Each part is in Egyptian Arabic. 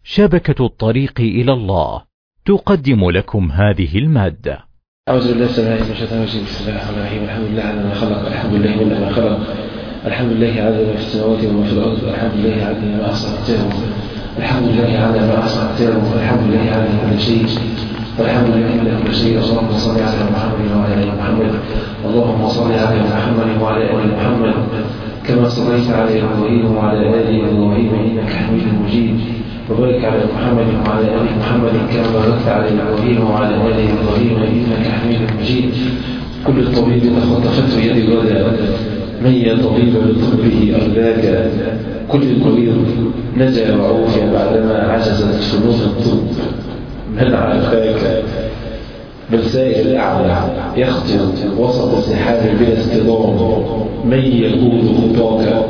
شبكة الطريق إلى الله تقدم لكم هذه المادة أعوذ بالله السميع العليم من الشيطان الرجيم بسم الله الرحمن الرحيم الحمد لله على ما خلق الحمد لله من ما خلق الحمد لله على ما في السماوات وما في الأرض الحمد لله على ما أحصى كتابه الحمد لله على ما أحصى كتابه الحمد لله على كل شيء والحمد لله على كل شيء اللهم صل على محمد وعلى آل محمد اللهم صل على محمد وعلى آل محمد كما صليت على إبراهيم وعلى آل إبراهيم إنك حميد مجيد وبارك على محمد وعلى آل محمد كما باركت على إبراهيم وعلى آل إبراهيم إنك حميد مجيد كل الطبيب تخطفته يد غدا من يا طبيب بطبه أرلاك كل المريض نجا وعوفي بعدما عجزت فنون الطب من عافاك بل سائر الأعلى يخطر وسط السحاب بلا اصطدام من يقود خطاك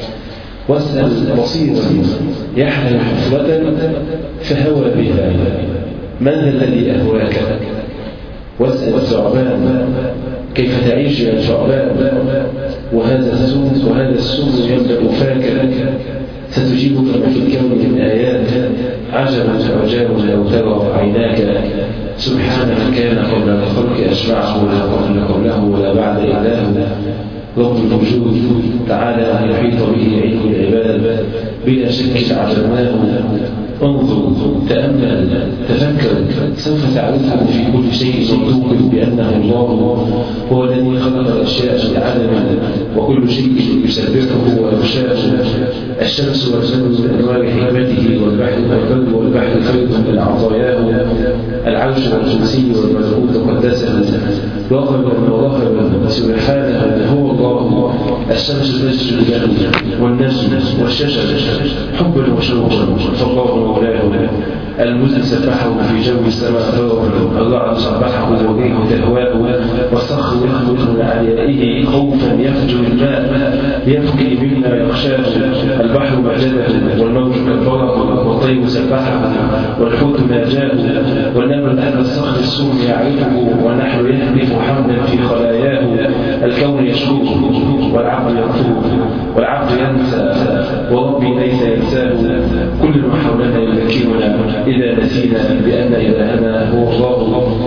واسأل بصيرا يحمل حفرة فهوى بها من الذي أهواك واسأل ثعبان كيف تعيش يا ثعبان وهذا السوء وهذا السوء يملأ فاك ستجيبك ما في الكون من آيات عجبا عجاب لو ترى عيناك سبحان من كان قبل الخلق أشبعه لا قبل قبله ولا بعد إله رب الوجود تعالى أن يحيط به علم العباد بلا شك عجبناه انظر تأمل تفكر سوف تعرفه في كل شيء صدوق بأنه الله هو الذي خلق الأشياء من عدم وكل شيء يسبحه ويخشاه الشمس والشمس من أنوار حكمته والبحر والبر والبحر خير من عطاياه العرش والكرسي والملكوت قدسه وقبل وظهر سبحانه هو الله الشمس تسجد له والنجم والشجر حبا وشوقا فالله مولاه المزن سبحه في جو السماء فوق الرعد سبحه وجهه تهواه والصخر يخرج من عليائه خوفا يفجر الماء يفقي مما يخشاه البحر مجده والموج كالبرق والطير سبحه والحوت ناجاه والنمل اهل الصخر السوم يعرفه والنحل يهبط حملا في خلاياه الكون يشكوه والعبد يطوف والعبد ينسى وربي ليس ينساه كل ما حولنا يذكرنا إذا نسينا بأن إلهنا هو الله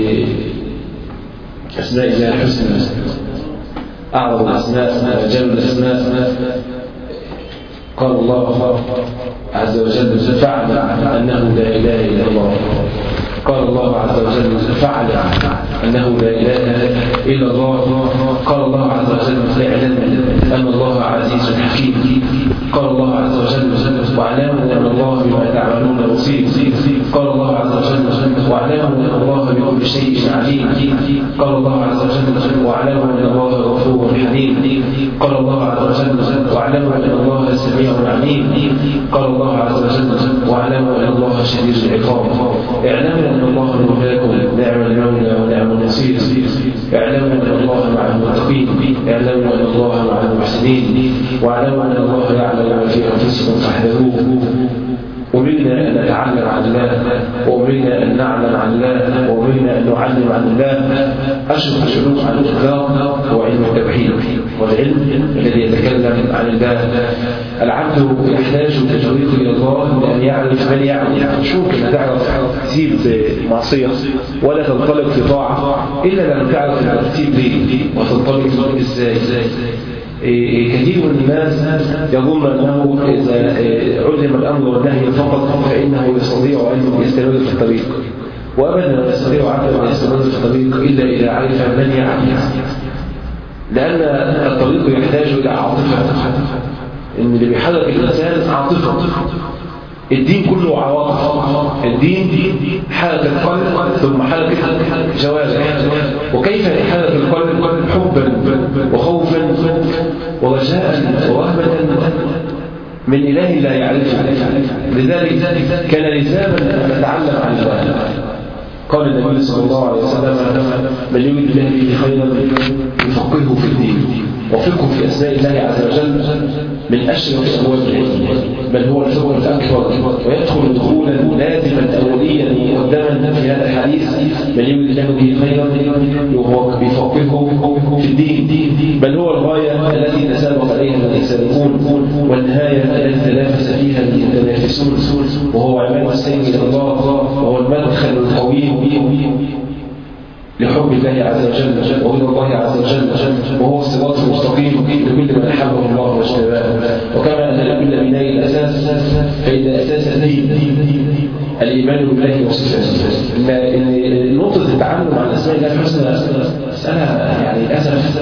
أسماء الله الحسنى أعظم الأسماء وأجل الأسماء قال الله عز وجل فاعلم أنه لا إله إلا الله قال الله عز وجل فاعلم أنه لا إله إلا الله قال الله عز وجل فاعلم أن الله عزيز حكيم قال الله عز وجل واعلموا أن الله بما تعملون بصير قال الله عز وجل واعلموا أن الله بكل شيء عليم قال الله عز وجل واعلموا أن الله غفور حليم قال الله عز وجل واعلموا أن الله سميع عليم قال الله عز وجل واعلموا أن الله شديد العقاب اعلموا أن الله مولاكم نعم المولى ونعم النصير اعلموا أن الله مع المتقين اعلموا أن الله مع المحسنين واعلموا أن الله يعلم ما في أنفسكم فاحذروه أمرنا أن نتعلم عن الله وأمرنا أن نعلم عن الله وأمرنا أن نعلم عن الله أشرف الشروط عن الإخلاق هو علم التوحيد والعلم الذي يتكلم عن الله العبد يحتاج بالطريق إلى الله لأن يعرف من يعلم مش ممكن تعرف تسيب معصية ولا تنطلق في طاعة إلا لما تعرف الترتيب ليه وتنطلق ازاي كثير من الناس يظن أنه إذا علم الأمر والنهي فقط فإنه يستطيع أن يستمر في الطريق وأبدا لا يستطيع عبد أن يستمر في الطريق إلا إذا عرف من يعرف لأن الطريق يحتاج إلى عاطفة إن اللي بيحرك الإنسان عاطفة الدين كله عواطف الدين حركة القلب ثم حركة جوارح وكيف يحرك القلب حبا وخوفا ورجاء ورهبة من إله لا يعرفه لذلك كان لزاما أن نتعلم عن الله قال النبي صلى الله عليه وسلم من يريد الله به خيرا يفقهه في الدين وفقه في أسماء الله عز وجل من أشرف أبواب العلم بل هو الفقه الأكبر ويدخل دخولا لازما أوليا مقدما في هذا الحديث من يريد الله به خيرا وهو بيفقهه في الدين بل هو الغاية التي تسابق عليها المتسابقون والنهاية التي تنافس فيها المتنافسون وهو عباد السير إلى الله وهو المدخل القوي لحب الله عز وجل ورضا الله عز وجل وهو الصراط المستقيم لكل من احبه الله واجتباه وكما ان لكل بناء الاساس فان اساس الدين الايمان بالله وصفاته ان نقطه التعامل مع الاسماء الله الحسنى مساله يعني للاسف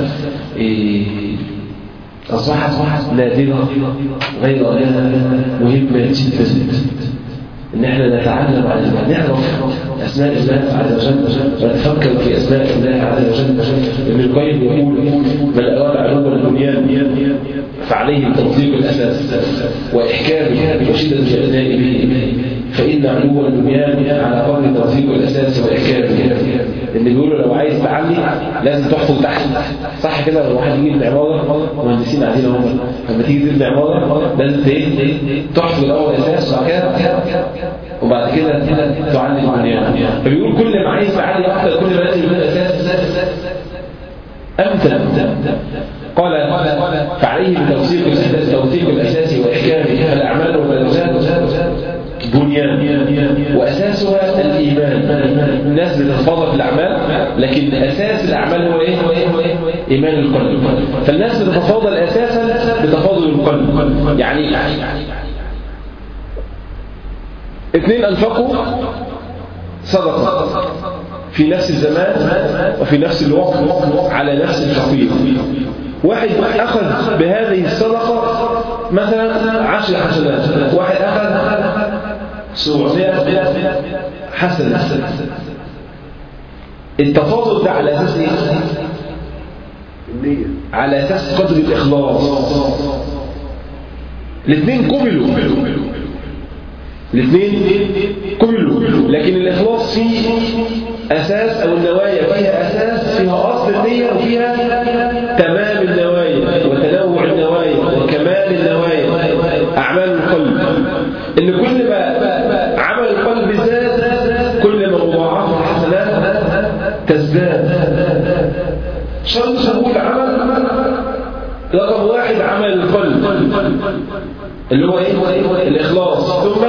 اصبحت نادره غير مهمه جدا ان احنا نتعلم عن الله نعرف اسماء الله عز وجل ونتفكر في اسماء الله عز وجل ابن القيم يقول من اراد علوم البنيان فعليه تطبيق الاساس واحكامه وشده الاداء به فان علو البنيان على قدر تطبيق الاساس واحكامه اللي بيقولوا لو عايز تعلي لازم تحفر تحت صح كده لو واحد يجي العماره مهندسين قاعدين اهو لما تيجي تبني عماره لازم تحفر الاول اساس وبعد كده وبعد كده تعلي البنيان فبيقول كل ما عايز تعلي اكتر كل ما لازم يكون الاساس امثل قال فعليه بتوثيق الاساس توثيق الاساس واحكامه فالاعمال والملزات بنيان واساسها الايمان الناس بتتفاضل في الاعمال لكن اساس الاعمال هو ايه ايمان القلب فالناس بتتفاضل اساسا بتفاضل القلب يعني اثنين انفقوا صدقه في نفس الزمان وفي نفس الوقت على نفس الفقير واحد أخذ بهذه الصدقة مثلا عشر حسنات واحد أخذ سبعمائة حسنة التفاضل ده على أساس إيه؟ على أساس قدر الإخلاص الاثنين قبلوا الاثنين قبلوا لكن الإخلاص فيه أساس أو النوايا فيها أساس فيها أصل النية وفيها تمام النوايا وتنوع النوايا وكمال النوايا أعمال القلب إن كل ما عمل القلب زاد كل ما مضاعف الحسنات تزداد شرط قبول عمل رقم واحد عمل القلب اللي هو ايه الاخلاص ثم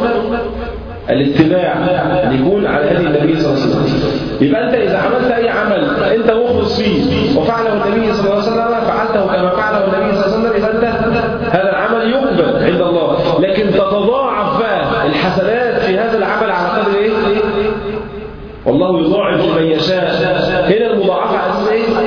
الاتباع ان يكون على هدي النبي صلى الله عليه وسلم يبقى انت اذا عملت اي عمل انت مخلص فيه وفعله النبي صلى الله عليه وسلم فعلته كما فعله النبي صلى الله عليه وسلم يبقى انت هذا العمل يقبل عند الله لكن تتضاعف بقى الحسنات في هذا العمل على قدر ايه والله يضاعف لمن يشاء هنا المضاعفه على اساس ايه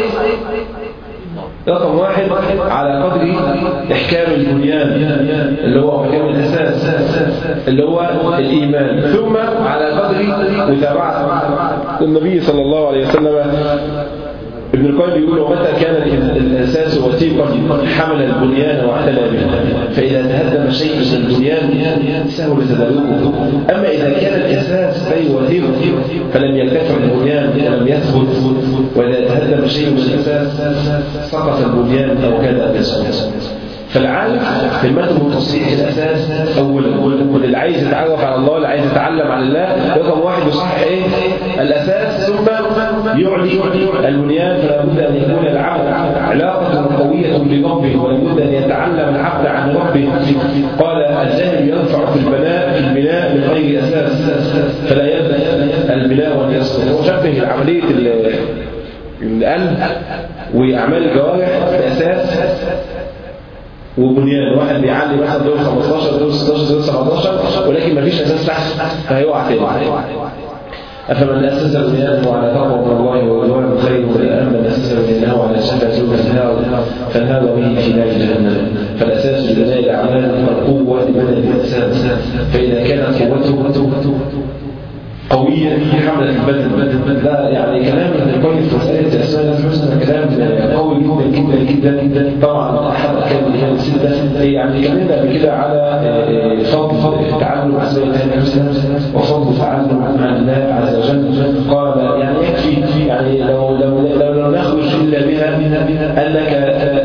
رقم واحد على قدر إحكام البنيان اللي هو إحكام الأساس اللي هو الإيمان ثم على قدر متابعة النبي صلى الله عليه وسلم ابن القيم يقول ومتى كان الاساس وثيقا حمل البنيان واعتنى به فاذا تهدم شيء من البنيان سهل تداركه اما اذا كان الاساس غير وثيق فلم يرتفع البنيان ولم يثبت واذا تهدم شيء من الاساس سقط البنيان او كاد ان يسقط فالعالم في المذهب تصحيح الاساس اولا واللي عايز يتعرف على الله اللي عايز يتعلم عن الله رقم واحد يصحح ايه الاساس ثم يعلي البنيان فلا بد ان يكون العبد علاقه قويه بربه ولا بد ان يتعلم العبد عن ربه قال الجاهل ينفع في البناء في البناء من غير اساس فلا يبدا البناء وان يسقط هو شبه عمليه القلب واعمال الجوارح باساس وبنيان واحد بيعلي مثلا دور 15 دور 16 دور 17 ولكن مفيش اساس تحت فهيقع تاني أفمن أسس بنيانه على تقوى من الله ورضوان خير من أمن أسس بنيانه على شفا سوء النار فالنار به في نار جهنم فالأساس لبناء الأعمال القوة لبناء الإنسان فإذا كانت قوته قوية في حملة البدن لا يعني كلام ابن القيم في مسألة أسماء الله الحسنى كلام قوي جدا جدا جدا طبعا أحد أكاد هي الستة يعني كلمنا قبل كده على فضل تعلم أسماء الله الحسنى وفضل تعلم عن الله عز وجل قال يعني يكفي يعني لو لو لو, لو نخرج إلا بها أنك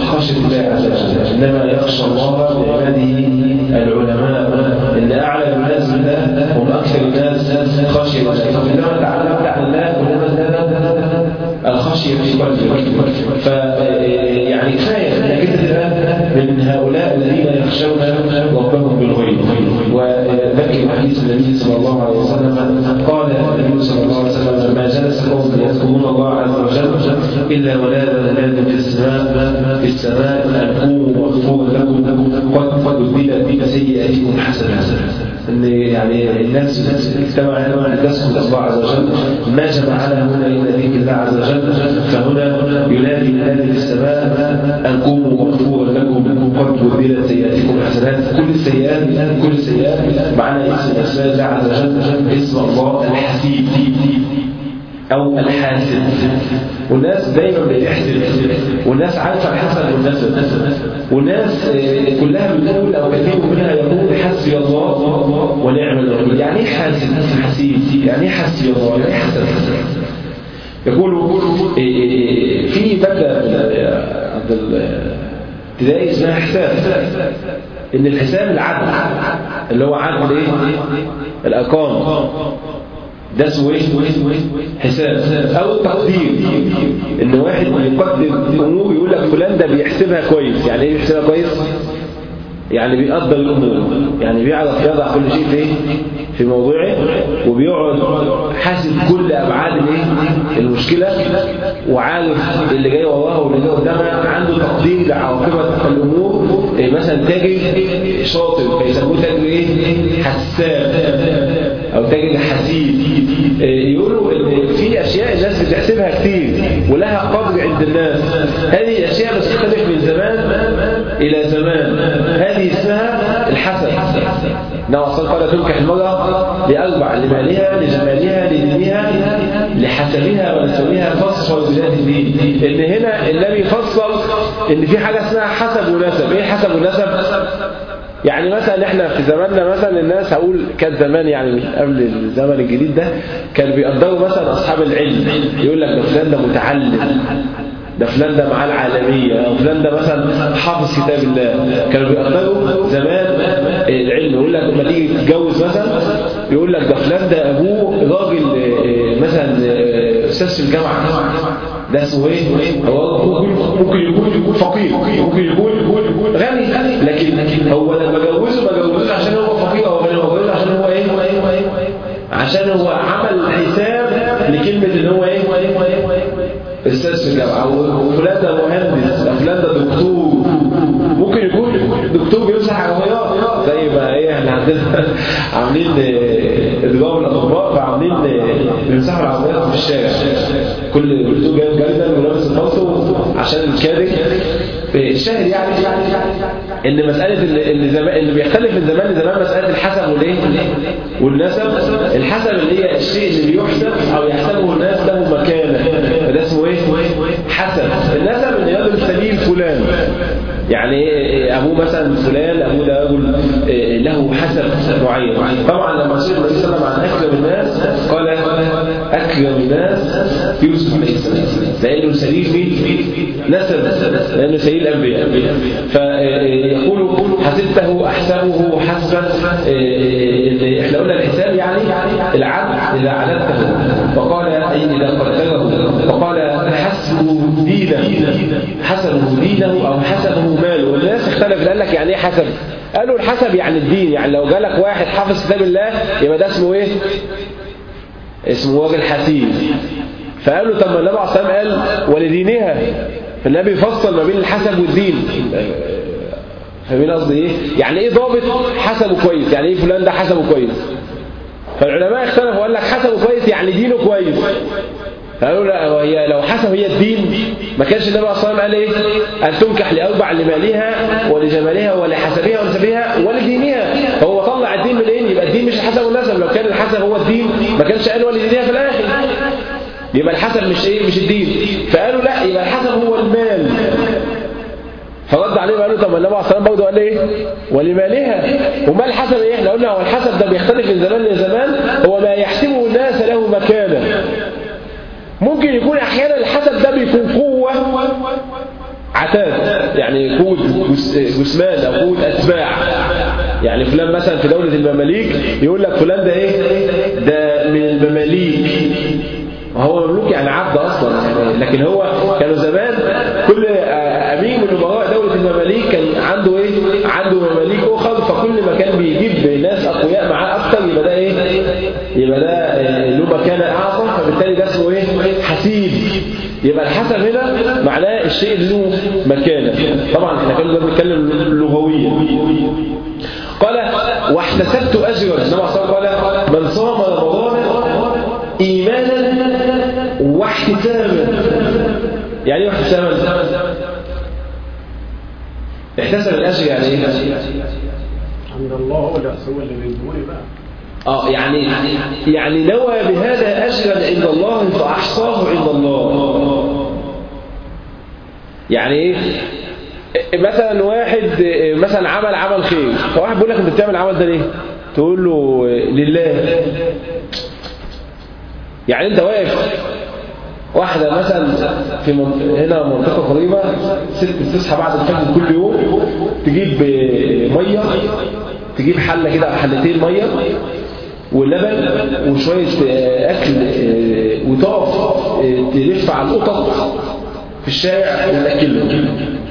خشية الله عز وجل إنما يخشى الله بعباده العلماء إن أعلى الناس بالله هم أكثر الناس خشية الله فكلما تعلمت عن الله كلما زاد الخشية في قلبك ف يعني كفاية انك انت تبقى من هؤلاء الذين يخشون ربهم بالغيب وذكر حديث النبي صلى الله عليه وسلم قال النبي صلى الله عليه وسلم لما جلس قوم يذكرون الله عز وجل الا ونادى مناد في السماء في السماء ان قوموا مغفورا لكم قد قد بدلت سيئاتكم حسنات ان يعني الناس اجتمع هنا تذكر الله عز وجل ما جمعنا هنا الا ذكر الله عز وجل فهنا ينادي منادي في السماء ان قوموا مغفورا لكم قد بدلت سيئاتكم حسنات كل السيئات كل السيئات معنى اسم اسماء الله عز وجل اسم الله الحسيب او الحاسب والناس دايما بتحسب والناس عارفه الحسن والنسب والناس كلها بتقول او كثير منها يقول حسبي الله ونعم الوكيل يعني ايه حاسب حسيب يعني ايه حسبي الله يعني ايه حسب يقول في ماده عند الابتدائي اسمها حساب ان الحساب العدل اللي هو عدل ايه الارقام ده اسمه ايه حساب او التقدير ان واحد يقدر امور يقول لك فلان ده بيحسبها كويس يعني ايه بيحسبها كويس يعني بيقدر الامور يعني بيعرف يضع كل شيء في في موضوعه وبيقعد حاسب كل ابعاد الايه المشكله وعارف اللي جاي وراه واللي جاي قدامها عنده تقدير لعواقب الامور إيه مثلا تاجر شاطر فيسموه تاجر ايه حساب او تاجر حسيب إيه يقولوا ان في اشياء الناس بتحسبها كتير ولها قدر عند الناس هذه الاشياء بتختلف من زمان الى زمان هذه اسمها الحسد نوع قال تنكح المرأة لأربع لمالها لجمالها لدينها لحسبها ونسبها فصل بذات الدين إن هنا النبي فصل إن في حاجة اسمها حسب ونسب إيه حسب ونسب؟ يعني مثلا احنا في زماننا مثلا الناس هقول كان زمان يعني قبل الزمن الجديد ده كان بيقدروا مثلا اصحاب العلم يقول لك ده فلان ده متعلم ده فلان ده معاه العالمية أو فلان ده مثلا حافظ كتاب الله كانوا بيقدروا زمان العلم يقول لك لما تيجي تتجوز مثلا يقول لك ده فلان ده أبوه راجل مثلا أستاذ في الجامعة ده اسمه ايه؟ هو ممكن يكون يكون فقير ممكن يكون غني لكن هو لما جوزه ما جوزوش عشان هو فقير او غني هو جوزه عشان هو ايه؟ عشان هو عمل حساب لكلمة ان هو ايه؟ استاذ في الجامعه وفلان ده مهندس فلان ده دكتور ممكن يكون دكتور بيمسح عربيات زي ما ايه احنا عندنا عاملين ادغام الاطباء فعاملين بيمسحوا العربيات في الشارع كل دكتور جايب جردل ولابس الفلسو عشان الكادر الشاهد يعني ان مساله اللي, زمان اللي بيختلف من زمان لزمان مساله الحسب والايه والنسب الحسب اللي هي الشيء اللي بيحسب او يحسبه الناس له مكانه فده اسمه ايه حسب النسب اللي يرجل سبيل فلان يعني ابوه مثلا فلان ابوه ده رجل له حسب معين طبعا لما سئل النبي صلى الله عليه وسلم عن اكرم الناس قال اكرم الناس يوسف عليه السلام لانه سليل مين نسب لانه سليل الانبياء فيقول حسبته احسبه حسبا احنا قلنا الحساب يعني العدل اذا عددته وقال اي اذا قدره وقال حسبه دينه حسبه دينه او حسبه ماله والناس اختلف قال لك يعني ايه حسب قالوا الحسب يعني الدين يعني لو جالك واحد حافظ كتاب الله يبقى ده اسمه ايه اسمه راجل حسيب فقالوا طب ما النبي عليه الصلاه قال ولدينها فالنبي فصل ما بين الحسب والدين فاهمين قصدي ايه يعني ايه ضابط حسبه كويس يعني ايه فلان ده حسبه كويس فالعلماء اختلفوا وقال لك حسبه كويس يعني دينه كويس قالوا لا وهي لو حسب هي الدين ما كانش النبي صلى الله عليه وسلم قال ايه ان تنكح لاربع لمالها ولجمالها ولحسبها ونسبها ولدينها هو طلع الدين من ايه يبقى الدين مش الحسب والنسب لو كان الحسب هو الدين ما كانش قال ولدينها في الاخر يبقى الحسب مش ايه مش الدين فقالوا لا يبقى الحسب هو المال فرد عليه وقال له طب النبي عليه الصلاه والسلام برضه قال ايه ولمالها وما الحسب ايه احنا قلنا هو الحسب ده بيختلف من زمان لزمان هو ما يحسبه الناس له مكانه ممكن يكون احيانا الحسب ده بيكون قوة عتاد يعني قوة جثمان أو قوة أتباع يعني فلان مثلا في دولة المماليك يقول لك فلان ده إيه ده من المماليك وهو مملوك يعني عبد أصلا يعني لكن هو كانوا زمان كل أمين من أمراء دولة المماليك كان عنده إيه عنده مماليك أخر فكل ما كان بيجيب ناس أقوياء معاه أكتر يبقى ده إيه يبقى ده له مكانة أعظم فبالتالي ده اسمه إيه حسيب يبقى الحسب هنا معناه الشيء اللي له مكانة طبعا احنا كنا بنتكلم لغويا قال واحتسبت أجرا إنما صار قال من صام رمضان إيمانا واحتسابا يعني ايه واحتسابا احتسب الأجر يعني ايه عند الله هو اللي هو اللي بيدوني بقى اه يعني يعني نوى بهذا اجرا عند الله فاحصاه عند الله يعني ايه مثلا واحد مثلا عمل عمل خير فواحد بيقول لك انت بتعمل العمل ده ليه تقول له لله يعني انت واقف واحدة مثلا في من... هنا منطقة قريبة ست بتصحى بعد الفجر كل يوم تجيب مية تجيب حلة كده أو حلتين مية ولبن وشوية أكل وتقف تلف على القطط في الشارع ونأكلهم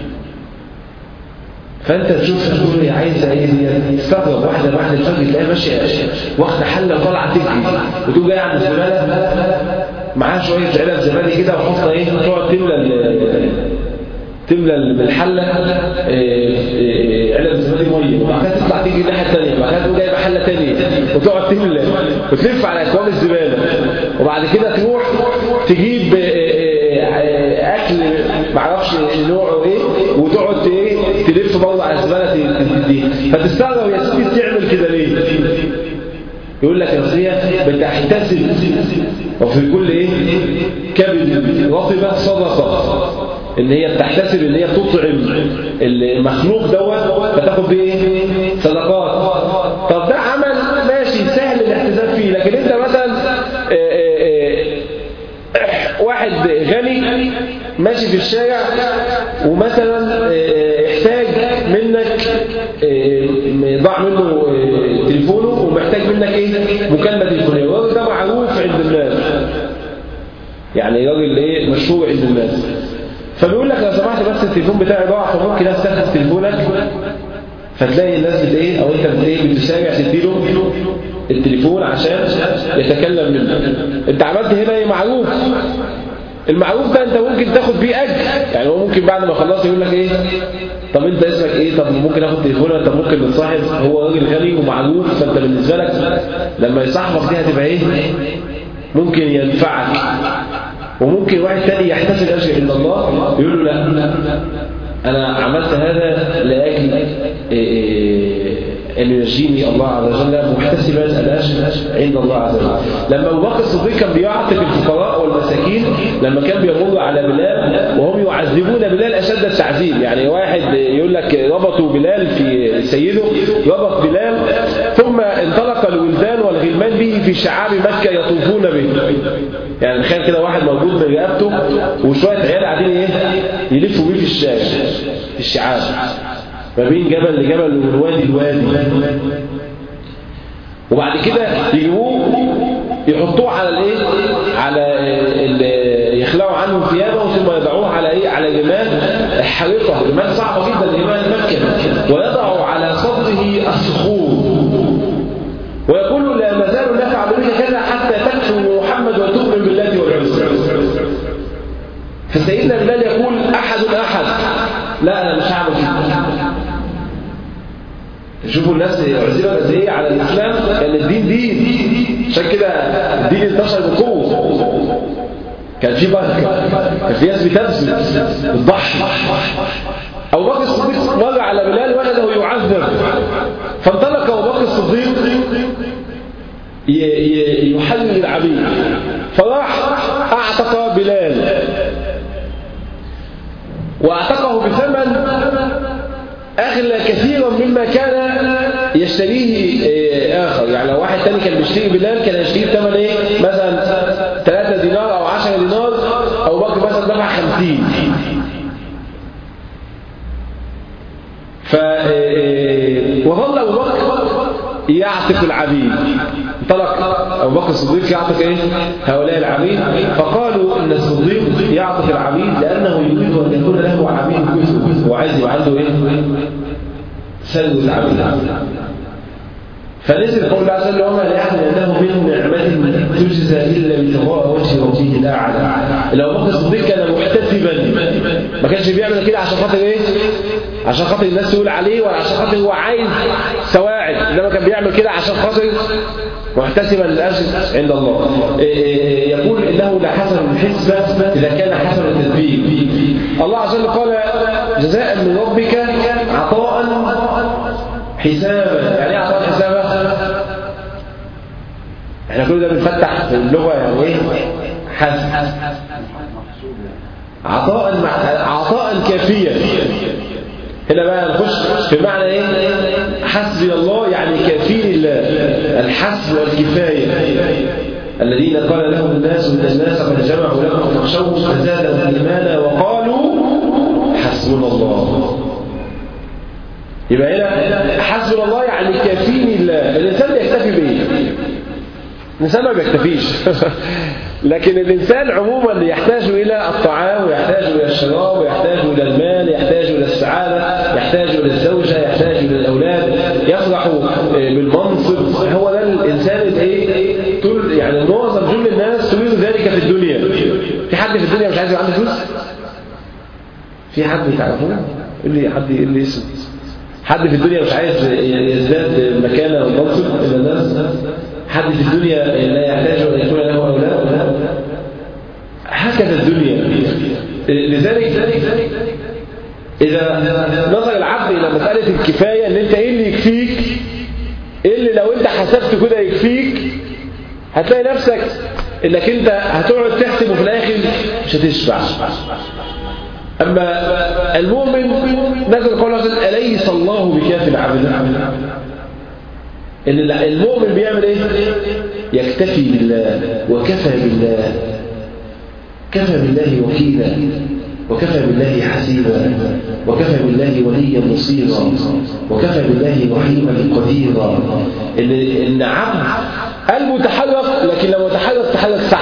فانت تشوف تقول لي عايزه ايه دي تستغرب واحده بعد الفجر تلاقيها ماشيه واخده حله وطالعه تجري وتقوم جايه عند الزباله معاها شويه علب زبادي كده وحاطه ايه تقعد تملى تملى الحله علب زبادي ميه وبعد كده تطلع تيجي الناحيه الثانيه وبعد كده تقوم جايبه حله ثانيه وتقعد تملى وتلف على اكواب الزباله وبعد كده تروح تجيب اكل معرفش نوعه ايه وتقعد ايه تلف برضه على الزباله تديه فتستغرب يا سيدي بتعمل كده ليه يقول لك يا بتحتسب وفي كل ايه كبد رطبه صدقه ان هي بتحتسب ان هي تطعم المخلوق دوت فتاخد بيه صدقات طب ده عمل ماشي سهل الاحتساب فيه لكن انت مثلا واحد غني ماشي في الشارع ومثلا احتاج منك ضاع منه تليفونه ومحتاج منك ايه مكالمه تليفونيه الراجل ده معروف عند الناس يعني راجل ايه مشهور عند الناس فبيقول لك لو سمحت بس التليفون بتاعي ضاع فممكن استخدم تليفونك فتلاقي الناس بت ايه او انت بت ايه بتسارع تديله التليفون عشان يتكلم منك انت عملت هنا ايه معروف المعروف ده انت ممكن تاخد بيه اجر يعني هو ممكن بعد ما خلص يقول لك ايه طب انت اسمك ايه طب ممكن اخد تليفونك طب ممكن نتصاحب هو راجل غني ومعروف فانت بالنسبه لك لما يصاحبك دي هتبقى ايه ممكن ينفعك وممكن واحد تاني يحتسب اجر عند الله يقول له لا انا عملت هذا لاجل ان ينجيني الله عز وجل محتسبا الاجر عند الله عز وجل لما ابو بكر الصديق كان بيعتق الفقراء والمساكين لما كان بيمر على بلال وهم يعذبون بلال اشد التعذيب يعني واحد يقول لك ربطوا بلال في سيده ربط بلال ثم انطلق الولدان والغلمان به في شعاب مكه يطوفون به يعني تخيل كده واحد موجود من رقبته وشويه عيال قاعدين ايه يلفوا بيه في الشارع في الشعاب ما بين جبل لجبل ومن وادي لوادي وبعد كده يجيبوه يحطوه على الايه على يخلعوا عنه ثيابه ثم يضعوه على ايه على جمال حرقه جمال صعبه جدا جمال مكه ويضع على صدره الصخور ويقول لا مازال نفعل بك كذا حتى تكفر محمد وتؤمن بالله والعزى فسيدنا بلال يقول احد احد لا انا مش هعمل كده شوفوا الناس عزيمة قد ايه على الاسلام كان الدين دين عشان كده الدين انتشر بقوه كان في بركه كان في ناس بتبذل بتضحي ابو بكر الصديق مر على بلال وجده يعذب فانطلق ابو بكر الصديق يحلل العبيد فراح اعتق بلال واعتقه بثمن أغلى كثيرا مما كان يشتريه آخر يعني لو واحد تاني كان بيشتري بلال كان يشتريه بثمن إيه مثلا 3 دينار أو 10 دينار أو بكر مثلا دفع 50 يعتق العبيد انطلق أبو بكر الصديق يعتق إيه؟ هؤلاء العبيد فقالوا إن الصديق يعتق العبيد لأنه يريد أن يكون له عبيد كثر هو عايز يبقى عنده إيه؟ سلب العبيد فنزل قول الله عز وجل وما لأحد أنه من نعمة تجزى إلا ابتغاء وجه ربه الأعلى لو بكر الصديق كان محتسبا ما كانش بيعمل كده عشان خاطر إيه؟ عشان خاطر الناس تقول عليه ولا عشان خاطر هو عايز سواعد انما كان بيعمل كده عشان خاطر محتسبا للاجر عند الله يقول انه لحسن الحسبه اذا كان حسن التدبير الله عز وجل قال جزاء من ربك عطاء حسابا يعني ايه عطاء حسابا احنا كل ده بنفتح في اللغه يعني ايه حسب عطاء مع عطاء كافيا هنا بقى نخش في معنى ايه حسبي الله يعني كافين الله الحسب والكفايه الذين قال لهم الناس ان الناس قد جمعوا لكم فاخشوهم فزادهم ايمانا وقالوا حسبنا الله يبقى هنا حسبنا الله يعني كافين الله الانسان بيكتفي بايه الإنسان ما بيكتفيش لكن الإنسان عموما يحتاج إلى الطعام ويحتاج إلى الشراب ويحتاج إلى المال يحتاج إلى السعادة يحتاج إلى الزوجة يحتاج إلى الأولاد يفرح بالمنصب هو ده الإنسان الايه طول يعني معظم جل الناس تريد ذلك في الدنيا في حد في الدنيا مش عايز يبقى عنده فلوس في حد تعرفونه يقول لي حد يقول لي اسم حد في الدنيا مش عايز يزداد مكانه ومنصب إلى الناس حد في الدنيا لا يحتاج أن يكون له أولاد هكذا الدنيا لذلك إذا نظر العبد إلى مسألة الكفاية إن أنت إيه اللي يكفيك إيه اللي لو أنت حسبت كده يكفيك هتلاقي نفسك إنك أنت هتقعد تحسب وفي الآخر مش هتشبع أما المؤمن نزل قول الله أليس الله بكاف العبد ان المؤمن بيعمل ايه يكتفي بالله وكفى بالله كفى بالله وكيلا وكفى بالله حسيبا وكفى بالله وليا نصيرا وكفى بالله رحيما قديرا ان ان عبد قلبه تحرك لكن لما تحرك تحرك صح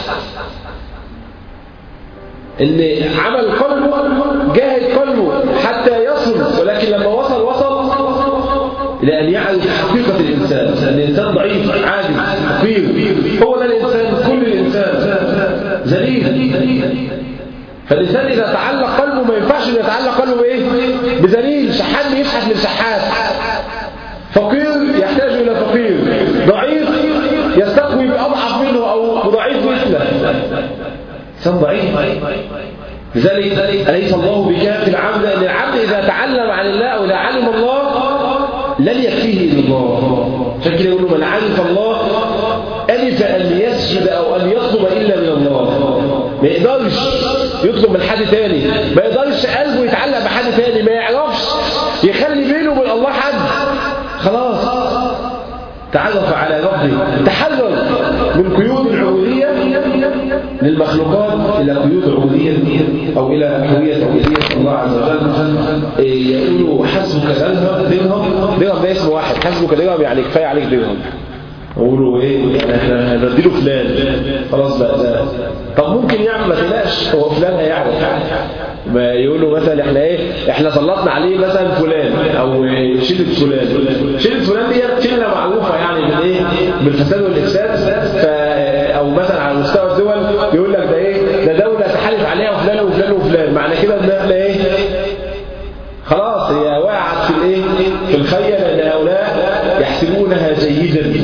ان عمل قلبه جاهد قلبه حتى يصل ولكن لما وصل وصل إلى أن يعرف حقيقة الإنسان الإنسان ضعيف عاجز فقير هو ده الإنسان كل الإنسان ذليل فالإنسان إذا تعلق قلبه ما ينفعش أن يتعلق قلبه بإيه؟ بذليل شحات بيشحت من شحات فقير يحتاج إلى فقير ضعيف يستقوي بأضعف منه أو بضعيف مثله إنسان ضعيف لذلك أليس الله بكاف العبد أن العبد إذا تعلم عن الله أو إذا علم الله لن يكفيه إلا الله عشان كده يقولوا من عرف الله ألف أن يسجد أو أن يطلب إلا من الله ما يقدرش يطلب من حد تاني ما يقدرش قلبه يتعلق بحد تاني ما يعرفش يخلي بينه وبين الله حد خلاص تعرف على ربه تحرر من قيود العبودية للمخلوقات إلى قيود عبودية أو إلى هوية عبودية الله عز وجل يقولوا حسبك درهم درهم درهم ده اسم واحد حسبك درهم يعني كفاية عليك درهم يقولوا ايه يعني احنا هنديله فلان خلاص بقى ده طب ممكن يعمل ما تقلقش هو فلان هيعرف ما يقولوا مثلا احنا ايه احنا سلطنا عليه مثلا فلان او شيله فلان شيله فلان دي شيله معروفه يعني من ايه بالفساد والافساد ف او مثلا على مستوى الدول يقول لك ده ايه ده دوله تحالف عليها فلان وفلان وفلان معنى كده ان احنا ايه خلاص هي وقعت في الايه في الخيل لان هؤلاء يحسبونها جيدا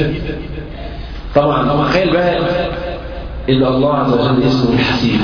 طبعا تخيل بقى ان الله عز وجل اسمه الحسيب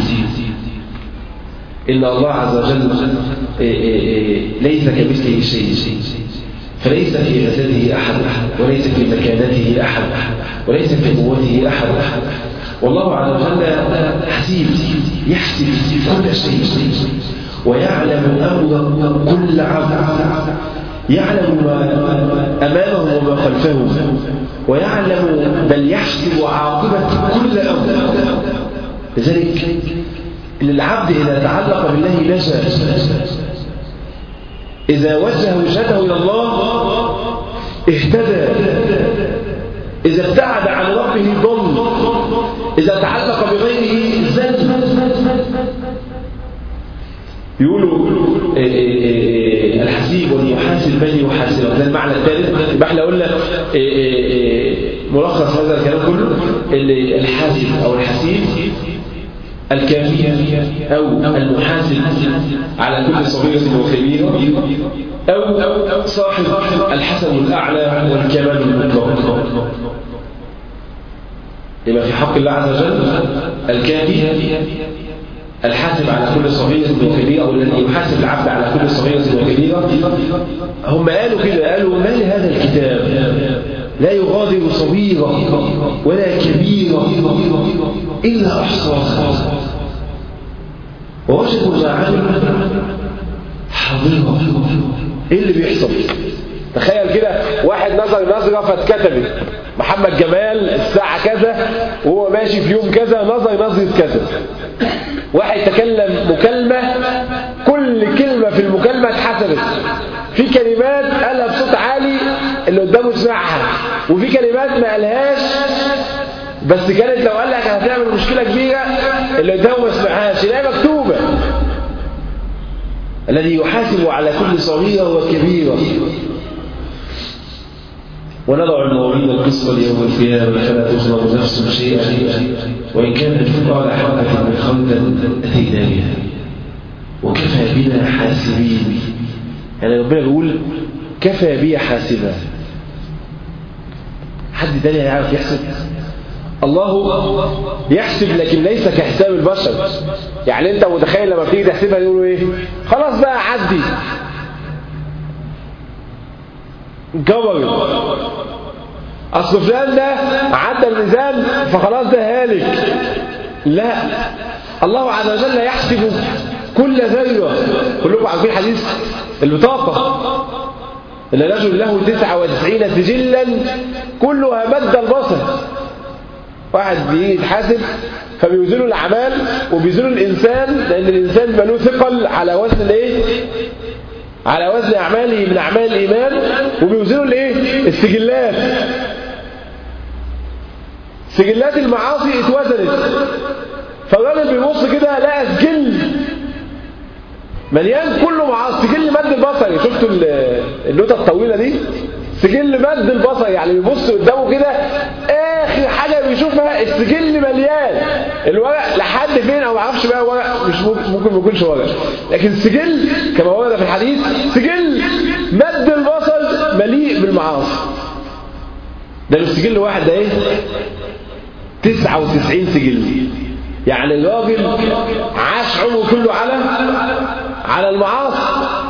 ان الله عز وجل ليس كمثله شيء فليس في جسده احد وليس في مكانته احد وليس في قوته احد والله عز وجل حسيب يحسب كل شيء ويعلم امر كل عبد يعلم ما أمامه وما خلفه ويعلم بل يحسب عاقبة كل أمر لذلك للعبد إذا تعلق بالله نجا إذا وجه وجهته إلى الله اهتدى إذا ابتعد عن ربه ضل إذا تعلق بغيره زل يقولوا إيه إيه إيه الحسيب والمحاسب من يحاسب ده المعنى الثالث يبقى احنا قلنا ملخص هذا الكلام كله اللي الحاسب او الحسيب الكافي او المحاسب على كل صغيرة وكبيرة او صاحب الحسن الاعلى والكمال المطلق يبقى في حق الله عز وجل الكافي الحاسب على كل صغيرة وكبيرة أو الذي يحاسب العبد على كل صغيرة وكبيرة هم قالوا كده قالوا ما لهذا الكتاب لا يغادر صغيرة ولا كبيرة إلا أحصاها ووجدوا ما عملوا حاضرة إيه اللي بيحصل تخيل كده واحد نظر نظرة فاتكتبت محمد جمال الساعة كذا وهو ماشي في يوم كذا نظر نظرة كذا واحد تكلم مكالمة كل كلمة في المكالمة اتحسبت في كلمات قالها بصوت عالي اللي قدامه سمعها وفي كلمات ما قالهاش بس كانت لو قال لك هتعمل مشكلة كبيرة اللي قدامه ما سمعهاش لا مكتوبة الذي يحاسب على كل صغيرة وكبيرة ونضع المواريد القسط ليوم القيامة فلا تظلم نفس شيئا وإن كانت مثقال حبة من خردل أتينا بها وكفى بنا حاسبين يعني ربنا بيقول كفى بي حاسبا حد تاني هيعرف يحسب الله يحسب لكن ليس كحساب البشر يعني انت متخيل لما بتيجي تحسبها يقولوا ايه خلاص بقى عدي جبر اصل فلان ده عدى الميزان فخلاص ده هالك لا الله عز وجل يحسب كل ذرة كلكم عارفين حديث البطاقة ان رجل له 99 سجلا كلها مد البصر واحد بيجي يتحاسب فبيوزنوا الاعمال وبيوزنوا الانسان لان الانسان بقى له ثقل على وزن الايه على وزن اعماله من اعمال الايمان وبيوزنوا الايه السجلات سجلات المعاصي اتوزنت فالراجل بيبص كده لقى سجل مليان كله معاصي سجل مد البصري شفتوا النوتة الطويلة دي سجل مد البصر يعني بيبص قدامه كده اخر حاجة بيشوفها السجل مليان الورق لحد فين او معرفش بقى ورق مش ممكن ما يكونش ورق لكن السجل كما ورد في الحديث سجل مد البصر مليء بالمعاصي ده مش سجل واحد ده ايه 99 سجل يعني الراجل عاش عمره كله على على المعاصي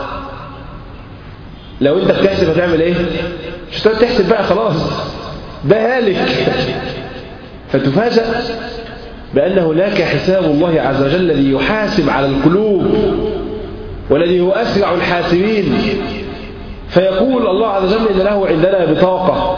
لو انت بتحسب هتعمل ايه مش هتقعد تحسب بقى خلاص ده هالك فتفاجأ بأن هناك حساب الله عز وجل الذي يحاسب على القلوب والذي هو أسرع الحاسبين فيقول الله عز وجل إن له عندنا بطاقة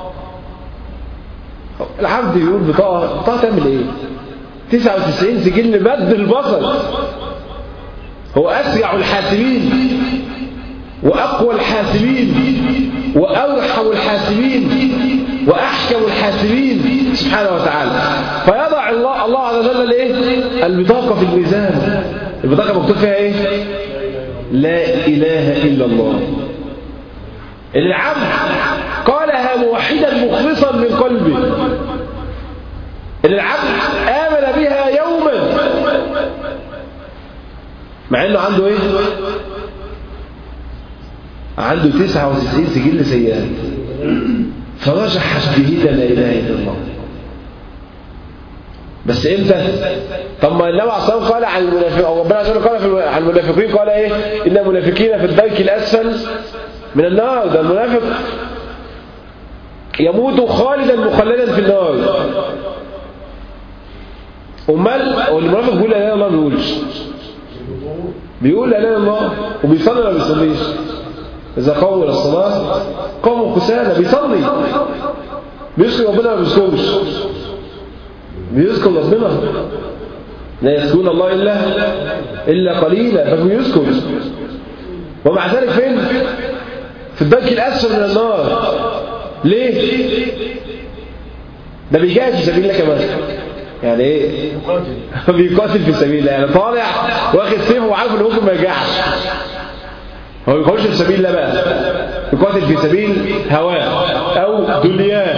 العبد يقول بطاقة بطاقة تعمل ايه 99 سجل مد البصر هو أسرع الحاسبين وأقوى الحاسبين وأرحم الحاسبين وأحكم الحاسبين سبحانه وتعالى فيضع الله الله عز وجل الايه البطاقة في الميزان البطاقة مكتوب فيها ايه لا إله إلا الله العبد قالها موحدا مخلصا من قلبه العبد آمن بها يوما مع انه عنده ايه عنده 99 سجل سيئات فرجح شهيدا لا اله الا الله بس امتى طب ما النبي عليه الصلاه قال عن المنافقين او ربنا عز وجل قال عن المنافقين قال ايه ان المنافقين في الدرك الاسفل من النار ده المنافق يموت خالدا مخلدا في النار امال هو المنافق بيقول لا اله الا الله ما بيقولش بيقول لا اله الا الله وبيصلي ولا بيصليش اذا قاموا الى الصلاه قاموا كسالى بيصلي بيذكر ربنا ما بيذكرش بيذكر ربنا لا يذكرون الله الا الا قليلا فبيذكر ومع ذلك فين في الدرك الأسفل من النار ليه؟ ده بيجاهد في سبيل الله كمان يعني ايه؟ بيقاتل في سبيل الله يعني طالع واخد سيف وعارف ان ممكن ما يرجعش هو بيخش في سبيل الله بقى يقاتل في سبيل هواه او دنياه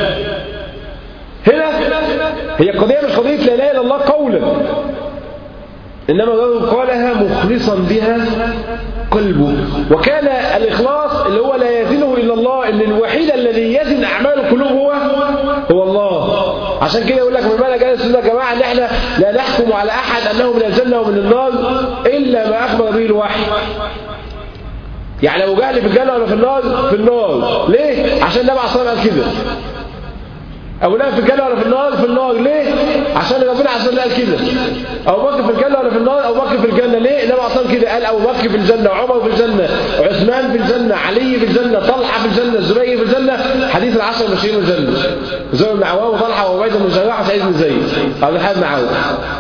هنا هي قضية مش قضية لا اله الا الله قولا إنما الرجل قالها مخلصا بها قلبه وكان الإخلاص اللي هو لا يزنه إلا الله إن الوحيد الذي يزن أعمال القلوب هو هو الله عشان كده يقول لك من معنى جالس يا جماعة إن إحنا لا نحكم على أحد أنه من الجنة ومن النار إلا ما أخبر به الوحي يعني أبو جهل في الجنة ولا في النار؟ في النار ليه؟ عشان النبي عليه الصلاة والسلام قال كده أبو لهب في الجنة ولا في النار؟ في النار ليه؟ عشان ربنا عز وجل قال كده أبو بكر في الجنة ولا في النار؟ أبو بكر في الجنة ليه؟ النبي عليه الصلاة كده قال أبو بكر في الجنة وعمر في الجنة وعثمان في الجنة علي في الجنة طلحة في الجنة الزبير في الجنة حديث العشر المبشرين بالجنة زبير بن عوام وطلحة وعبيدة بن جراح وسعيد بن زيد عبد الحميد بن عوف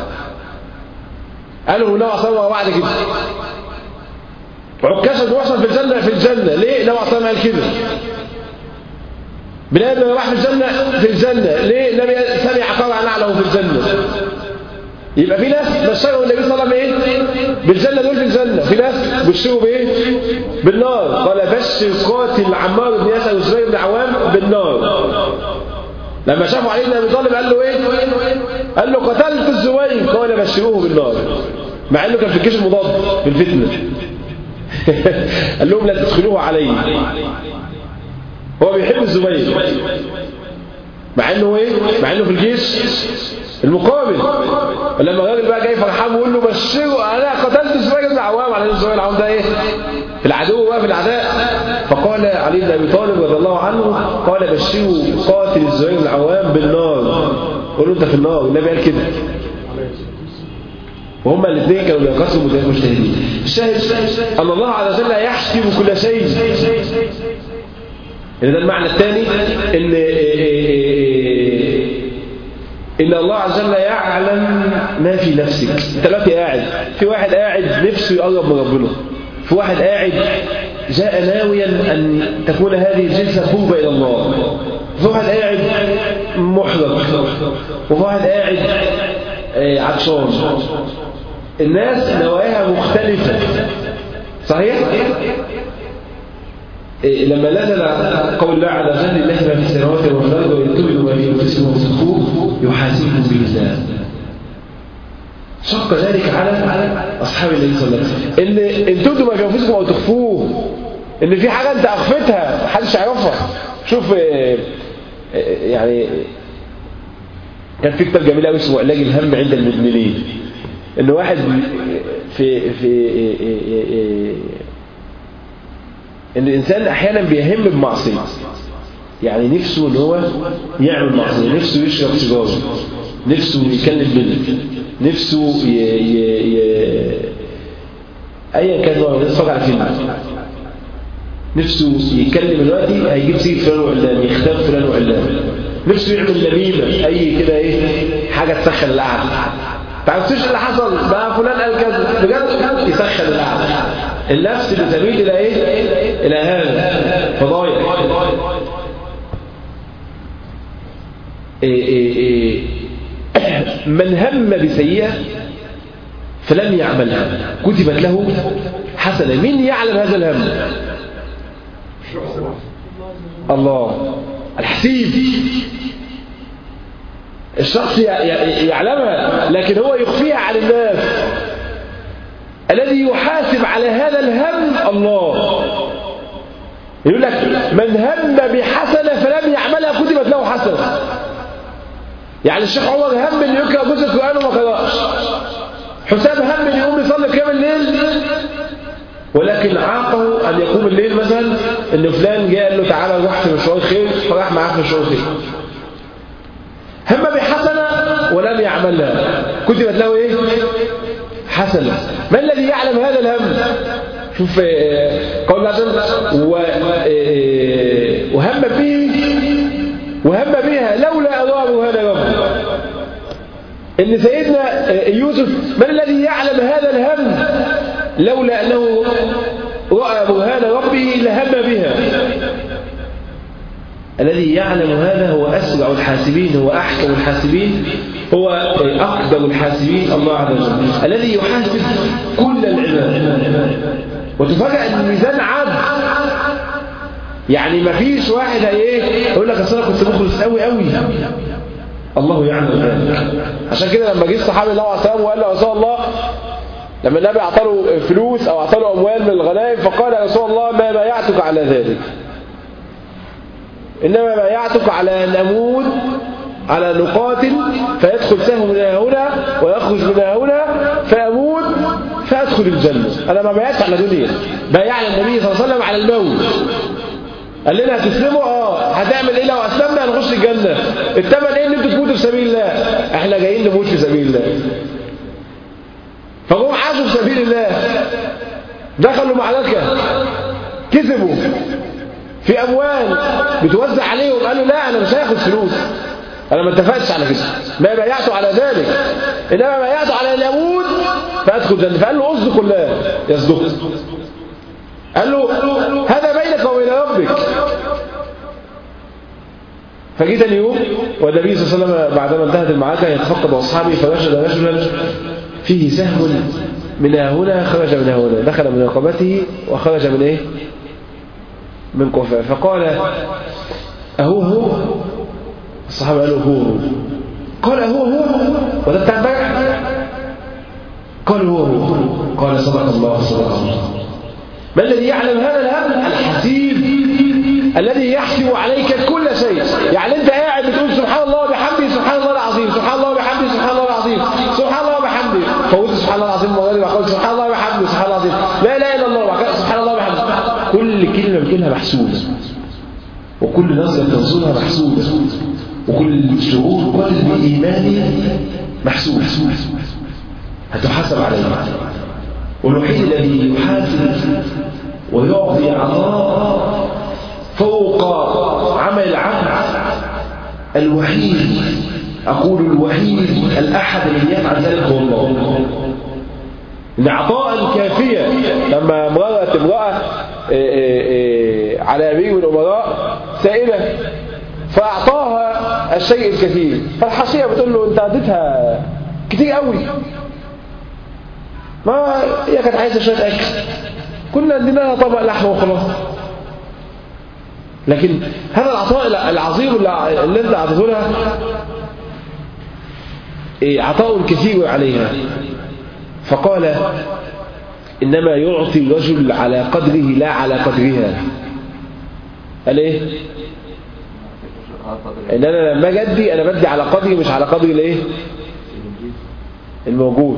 قالوا النبي عليه الصلاة بعد كده عكاشة بن محصن في الجنة في الجنة ليه؟ النبي عليه الصلاة قال كده بلال بن رباح في الجنة في الجنة ليه النبي سمع طبعا نعله في الجنة يبقى في ناس بشروا النبي صلى الله عليه وسلم ايه بالجنة دول في الجنة في ناس بشروا بايه بالنار قال بشر قاتل عمار بن ياسر والزبير بن عوام بالنار لما شافوا علي بن ابي طالب قال له ايه قال له قتلت الزبير قال بشروه بالنار مع انه كان في الجيش المضاد في الفتنه قال لهم لا تدخلوه علي هو بيحب الزبير مع انه ايه مع انه في الجيش المقابل ولما الراجل بقى جاي فرحان بيقول له بشره انا قتلت الزبير بن عوام على الزبير بن عوام ده ايه في العدو بقى في العداء فقال علي بن ابي طالب رضي الله عنه قال بشروا قاتل الزبير بن عوام بالنار قول له انت في النار النبي قال كده وهما الاثنين كانوا بينقسموا مجتهدين الشاهد ان الله عز وجل يحكم كل شيء إن ده المعنى الثاني إن إن الله عز وجل يعلم ما في نفسك أنت دلوقتي قاعد في واحد قاعد نفسه يقرب من ربنا في واحد قاعد جاء ناويا أن تكون هذه الجلسة قربة إلى الله في واحد قاعد محرج وفي واحد قاعد عطشان الناس نواياها مختلفة صحيح؟ لما نزل قول الله عز وجل لله ما في السماوات وما في الارض وان تبدوا ما في انفسكم وتخفوه يحاسبكم به الله شق ذلك على اصحاب النبي صلى الله عليه وسلم ان ان تبدوا ما في انفسكم او تخفوه ان في حاجه انت اخفتها محدش يعرفها شوف يعني كان في كتاب جميل قوي اسمه علاج الهم عند المدمنين ان واحد في في ان الانسان احيانا بيهم بمعصيه يعني نفسه ان هو يعمل معصيه نفسه يشرب سيجاره نفسه يكلم بنت نفسه ي... ي... ي... ايا كان هو يتفرج على فيلم نفسه يتكلم دلوقتي هيجيب سيره فلان وعلان يختار فلان وعلان نفسه يعمل نميمه اي كده ايه حاجه تسخن القعده تعرفتوش اللي حصل بقى فلان قال كذا بجد يسخن القعده النفس بتميل الى ايه الى هذا فضايع إيه إيه إيه من هم بسيئة فلم يعملها كتبت له حسنة مين يعلم هذا الهم الله الحسيب الشخص يعلمها لكن هو يخفيها عن الناس الذي يحاسب على هذا الهم الله يقول لك من هم بحسنة فلم يعملها كتبت له حسنة يعني الشيخ عمر هم ان يقرأ جزء القرآن وما قرأش حسام هم ان يقوم يصلي قيام الليل ولكن عاقه ان يقوم الليل مثلا ان فلان جاء قال له تعالى نروح في مشوار خير فراح معاه في مشوار خير هم بحسنة ولم يعملها كتبت له ايه حسنة ما الذي يعلم هذا الهم شوف قول الله عز وجل وهم به وهم بها لولا أضابوا هذا رب إن سيدنا يوسف من الذي يعلم هذا الهم لولا أنه رأى برهان ربه لهم بها الذي يعلم هذا هو أسرع الحاسبين هو أحكم الحاسبين هو أقدر الحاسبين الله عز وجل الذي يحاسب كل العباد وتفاجأ أن الميزان عدل يعني ما فيش واحد ايه يقول لك اصل انا كنت مخلص قوي قوي الله يعلم ذلك عشان كده لما جه الصحابي الله عليه وسلم وقال له يا رسول الله لما النبي اعطى له فلوس او اعطى له اموال من الغنائم فقال يا رسول الله ما بايعتك على ذلك انما بايعتك على ان اموت على نقاتل فيدخل سهم من هنا ويخرج من هنا فاموت فادخل الجنه انا ما بايعتش على دنيا بايعنا النبي صلى الله عليه وسلم على الموت قال لنا هتسلموا اه هتعمل ايه لو اسلمنا هنخش الجنه الثمن ايه ان انتوا تموتوا في سبيل الله احنا جايين نموت في سبيل الله فهم عاشوا في سبيل الله دخلوا معركه كسبوا في اموال بتوزع عليهم قالوا لا انا مش هاخد فلوس انا ما اتفقتش على كده ما بايعت على ذلك انما بايعت على ان اموت فادخل الجنه فقال له اصدق الله يصدق قال له هذا بينك وبين ربك فجيت اليوم والنبي صلى الله عليه وسلم بعدما انتهت المعركة يتفقد أصحابه فوجد رجلا فيه سهم من هنا خرج من هنا دخل من رقبته وخرج من ايه من كفاه فقال أهو هو الصحابة قالوا هو هو قال أهو هو وده بتاع امبارح قال هو هو قال صدق الله صدق الله ما الذي يعلم هذا الهم الحسيب الذي يحسب عليك كل شيء يعني انت قاعد بتقول سبحان الله وبحمده سبحان الله العظيم سبحان الله وبحمده سبحان الله العظيم سبحان الله وبحمده فقلت سبحان الله العظيم المره دي وقلت سبحان الله وبحمده سبحان الله العظيم لا اله الا الله وقلت سبحان الله وبحمده كل كلمه بتقولها محسوبه وكل نظره تنظرها محسوبه وكل شعور قلب ايماني محسوب هتحاسب عليه والوحيد الذي يحاسب ويعطي عطاء فوق عمل العبد الوحيد أقول الوحيد الأحد الذي يفعل ذلك هو الله إن عطاء كافية لما امرأة امرأة على أمير من الأمراء سائلة فأعطاها الشيء الكثير فالحاشية بتقول له أنت عدتها كتير قوي ما هي كانت عايزة شوية أكل كنا ادينا طبق لحمة وخلاص لكن هذا العطاء العظيم اللي انت اعطيته لها عطاء كثير عليها فقال انما يعطي الرجل على قدره لا على قدرها قال ايه ان انا لما جدي انا بدي على قدري مش على قدر الايه الموجود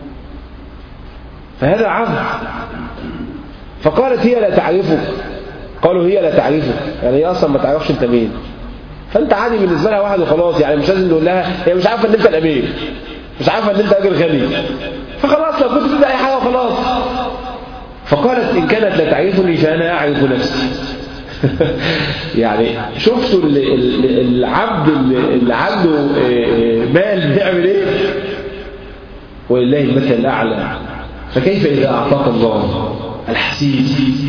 فهذا عظم فقالت هي لا تعرفك قالوا هي لا تعرفك يعني هي اصلا ما تعرفش انت مين فانت عادي بالنسبه لها واحد وخلاص يعني مش لازم نقول لها هي مش عارفه ان انت الامير مش عارفه ان انت راجل غني فخلاص لو كنت تبدا اي حاجه وخلاص فقالت ان كانت لا تعرفني فانا اعرف نفسي يعني شفتوا العبد اللي عنده مال بيعمل ايه ولله المثل الاعلى فكيف اذا اعطاك الله الحسيب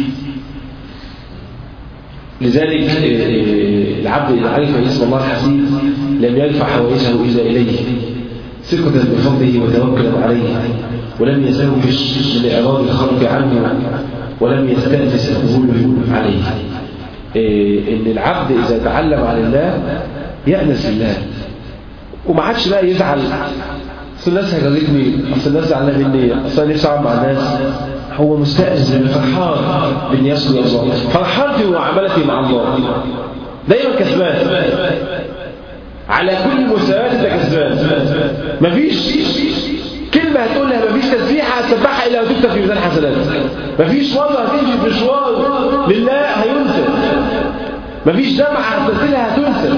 لذلك العبد إذا عرف اسم الله الحسيب لم يرفع حوائجه إلا إليه ثقة بفضله وتوكلا عليه ولم يزوج من إعراض الخلق عنه ولم يستأنس القبول عليه إن العبد إذا تعلم عن الله يأنس بالله وما عادش بقى يزعل أصل الناس هيغلقني أصل الناس زعلانة مني أصل أنا نفسي أقعد مع الناس هو مستأنس فرحان بأن يصل الله فرحان في معاملته مع الله دايما كسبان على كل مستويات انت كسبان مفيش كلمة هتقولها مفيش تسبيحة هتسبحها إلا وتكتب في ميزان حسنات مفيش مرة هتمشي في مشوار لله هينسى مفيش دمعة هتغسلها هتنسى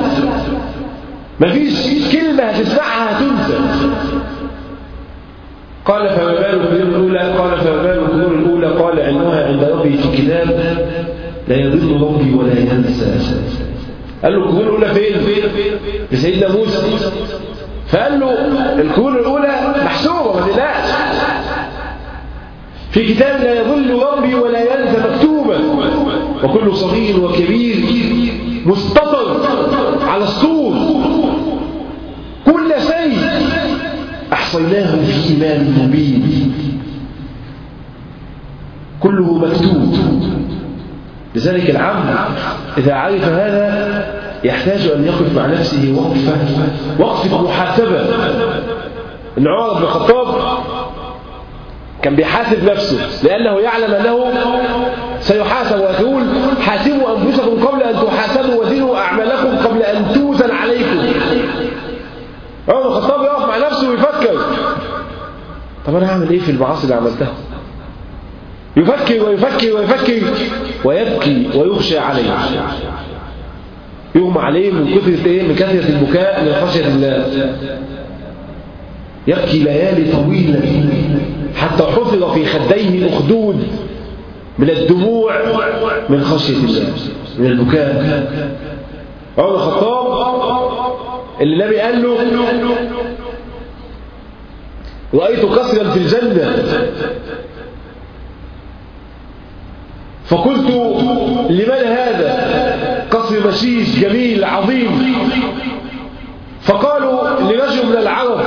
مفيش كلمة هتسمعها هتنسى قال فما بال القدور الأولى قال فما بال القدور الأولى قال علمها عند ربي في كتاب لا يضل ربي ولا ينسى قال له القدور الأولى فين لسيدنا موسى فقال له القدور الأولى محسوبة ما تقلقش في كتاب لا يضل ربي ولا ينسى مكتوبا وكل صغير وكبير مستطر إيمان مبين كله مكتوب لذلك العبد إذا عرف هذا يحتاج أن يقف مع نفسه وقفة وقفة محاسبة إن عمر بن الخطاب كان بيحاسب نفسه لأنه يعلم أنه سيحاسب ويقول حاسبوا أنفسكم قبل أن تحاسبوا وزنوا أعمالكم قبل أن توزن عليكم عمر بن الخطاب يقف مع نفسه ويفكر طب أنا هعمل إيه في المعاصي اللي عملتها يفكر ويفكر ويفكر ويبكي ويخشى عليه يغمى عليه من كثرة إيه؟ من كثرة البكاء من خشية الله يبكي ليالي طويلة حتى حفظ في خديه أخدود من الدموع من خشية الله من البكاء عمر الخطاب اللي النبي قال له رأيت قصرا في الجنة فقلت لمن هذا قصر مشيش جميل عظيم فقالوا لرجل من العرب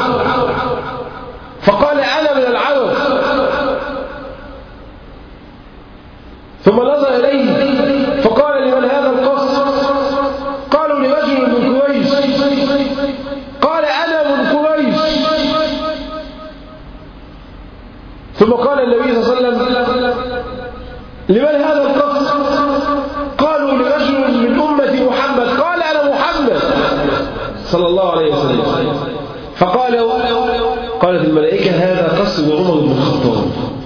فقال أنا من العرب ثم نظر إليه فقال لمن هذا القصر قالوا لرجل من قريش قال أنا من قريش ثم قال النبي صلى الله عليه وسلم لمن هذا القصر قالوا لرجل من أمة محمد قال أنا محمد صلى الله عليه وسلم فقال قالت الملائكة هذا قصر عمر بن الخطاب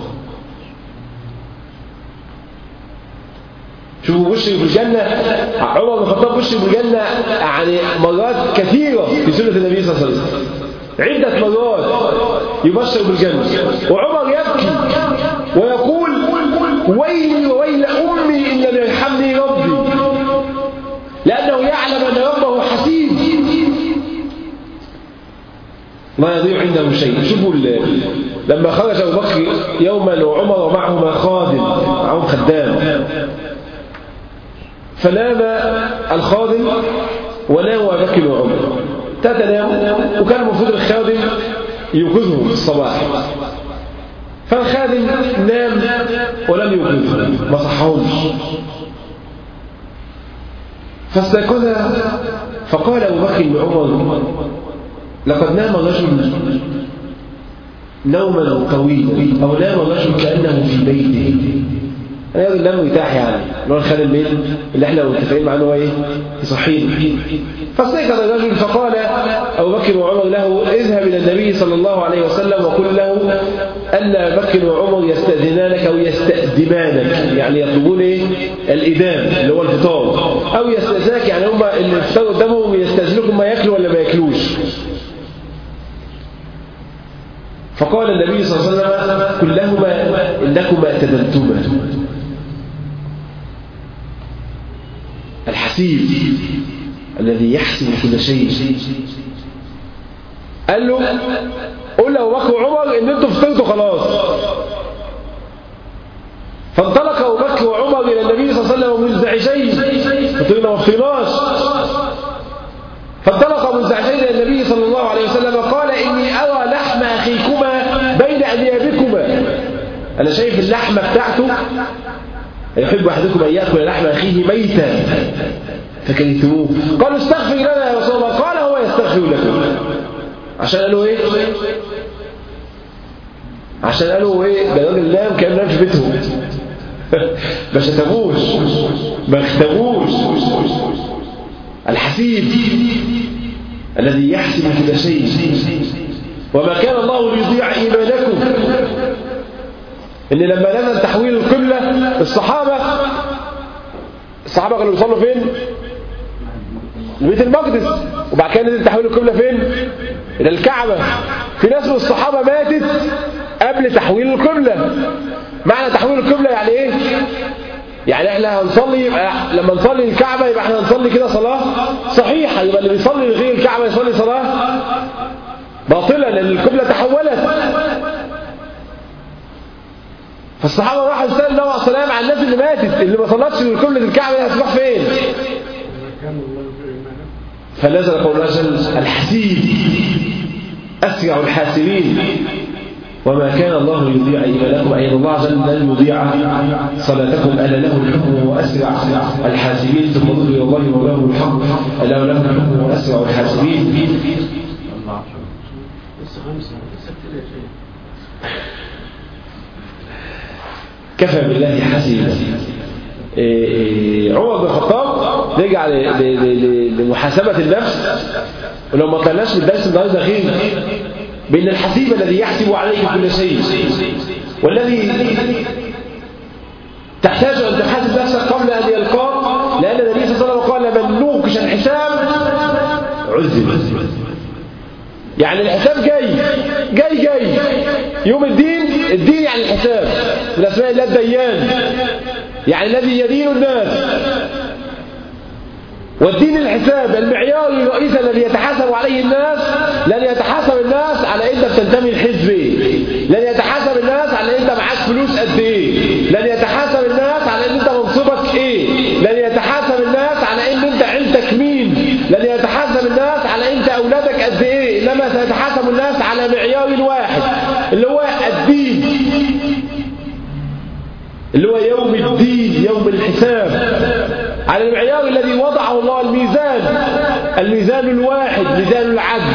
شوفوا بشر في الجنة عمر بن الخطاب بشر في الجنة يعني مرات كثيرة في سنة النبي صلى الله عليه وسلم عدة مرات يبشر بالجنة وعمر يبكي ويقول ويلي وويل أمي إن لم يرحمني ربي لأنه يعلم أن ربه حسيب ما يضيع عنده شيء شوفوا لما خرج أبو بكر يوما وعمر ومعهما خادم معهم خدام فنام الخادم ونام أبو بكر وعمر تتنام وكان المفروض الخادم يوقظه في الصباح فالخادم نام ولم يوقظه ما صحهمش فاستيقظ فقال أبو بكر لعمر لقد نام رجل نوما طويلا أو نام رجل كأنه في بيته أنا يقول نام ويتاح يعني اللي هو الخادم البيت اللي احنا متفقين معاه هو ايه يصحينا فاستيقظ الرجل فقال أبو بكر وعمر له اذهب إلى النبي صلى الله عليه وسلم وقل له أن بكر وعمر يستأذنانك أو يستأدمانك يعني يطلبون ايه الإدام اللي هو الفطار أو يستأذنك يعني هم اللي الفطار قدامهم يستأذنوكم ما ياكلوا ولا ما ياكلوش فقال النبي صلى الله عليه وسلم كلهما إنكما اعتدلتما الحسيب الذي يحسب كل شيء قال له قول له بكر وعمر ان انتوا فطرتوا خلاص فانطلق ابو بكر وعمر الى النبي صلى الله عليه وسلم منزعجين فطرنا ما فطرناش فانطلق منزعجين الى النبي صلى الله عليه وسلم قال اني ارى لحم اخيكما بين انيابكما انا شايف اللحمه بتاعته يحب احدكم ان ياكل لحم اخيه ميتا فكرهتموه قالوا استغفر لنا يا رسول الله قال هو يستغفر لكم عشان قالوا ايه عشان قالوا ايه ده راجل نام كان نام في بيتهم ما شتموش ما اختموش الحسيب الذي يحسب كل شيء وما كان الله ليضيع ايمانكم ان لما نزل تحويل القبلة الصحابة الصحابة كانوا بيصلوا فين بيت المقدس وبعد كده نزل تحويل القبلة فين الى الكعبة في ناس من الصحابة ماتت قبل تحويل القبلة معنى تحويل القبلة يعني ايه يعني احنا هنصلي لما نصلي الكعبة يبقى احنا هنصلي كده صلاة صحيحة يبقى اللي بيصلي لغير الكعبة يصلي صلاة باطلة لان القبلة تحولت فالصحابة راحوا يسألوا النبي عليه السلام عن الناس اللي ماتت اللي ما صلتش للقبلة الكعبة دي هتروح فين؟ فنزل قول الله جل الحسيب أسرع الحاسبين وما كان الله ليضيع إيمانكم أي الله عز وجل لن يضيع صلاتكم ألا له الحكم وأسرع الحاسبين ثم ضل إلى الله وله الحق ألا له الحكم وأسرع الحاسبين لسه خمسة لسه كتير يا شيخ كفى بالله حسيبا إيه إيه عمر بن الخطاب رجع ل- ل- ل- لمحاسبة النفس ولو ما طلعناش من الدرس النهارده خير بأن الحسيب الذي يحسب عليك كل شيء والذي تحتاج أن تحاسب نفسك قبل أن يلقاك لأن النبي صلى الله عليه وسلم قال من نوقش الحساب عذب يعني الحساب جاي جاي جاي يوم الدين الدين يعني الحساب من اسماء الله الديان يعني الذي يدين الناس والدين الحساب المعيار الرئيسي الذي يتحاسب عليه الناس لن يتحاسب الناس على انت بتنتمي لحزب ايه لن يتحاسب الناس على انت معاك فلوس قد ايه لن يتحاسب الناس على ان انت منصبك ايه لن يتحاسب الناس على ان انت عيلتك مين لن يتحاسب الناس على انت اولادك قد ايه انما سيتحاسب الناس على معيار واحد اللي هو الدين اللي هو يوم الدين يوم الحساب على المعيار الذي وضعه الله الميزان الميزان الواحد ميزان العدل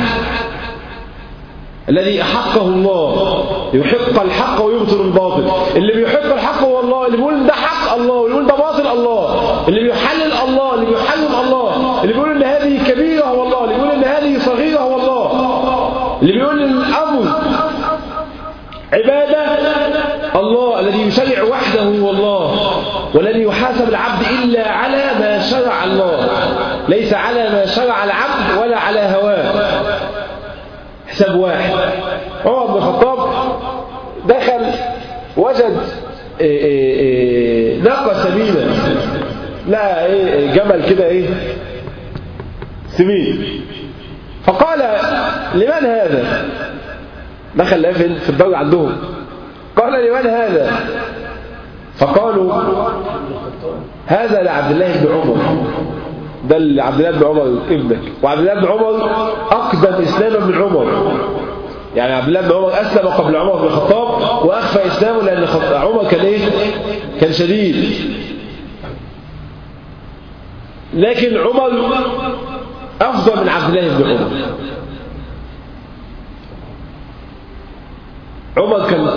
الذي أحقه الله يحق الحق ويبطل الباطل اللي بيحق الحق هو الله اللي بيقول ده حق الله واللي بيقول ده باطل الله اللي بيحلل الله اللي بيحرم الله اللي بيقول ان هذه كبيرة هو الله اللي بيقول ان هذه صغيرة هو الله اللي بيقول ان الأمر عبادة الله الذي يشرع وحده هو الله ولن يحاسب العبد إلا على ما شرع الله ليس على ما شرع العبد ولا على هواه حساب واحد عمر بن الخطاب دخل وجد إيه إيه إيه ناقة سمينة لا إيه جمل كده ايه سمين فقال لمن هذا دخل لقاه فين في الدولة عندهم قال لمن هذا فقالوا هذا لعبد الله بن عمر ده لعبد الله بن عمر ابنك وعبد الله بن عمر أقدم إسلاما من عمر يعني عبد الله بن عمر أسلم قبل عمر بن الخطاب وأخفى إسلامه لأن خط- عمر كان إيه؟ كان شديد لكن عمر أفضل من عبد الله بن عمر عمر كان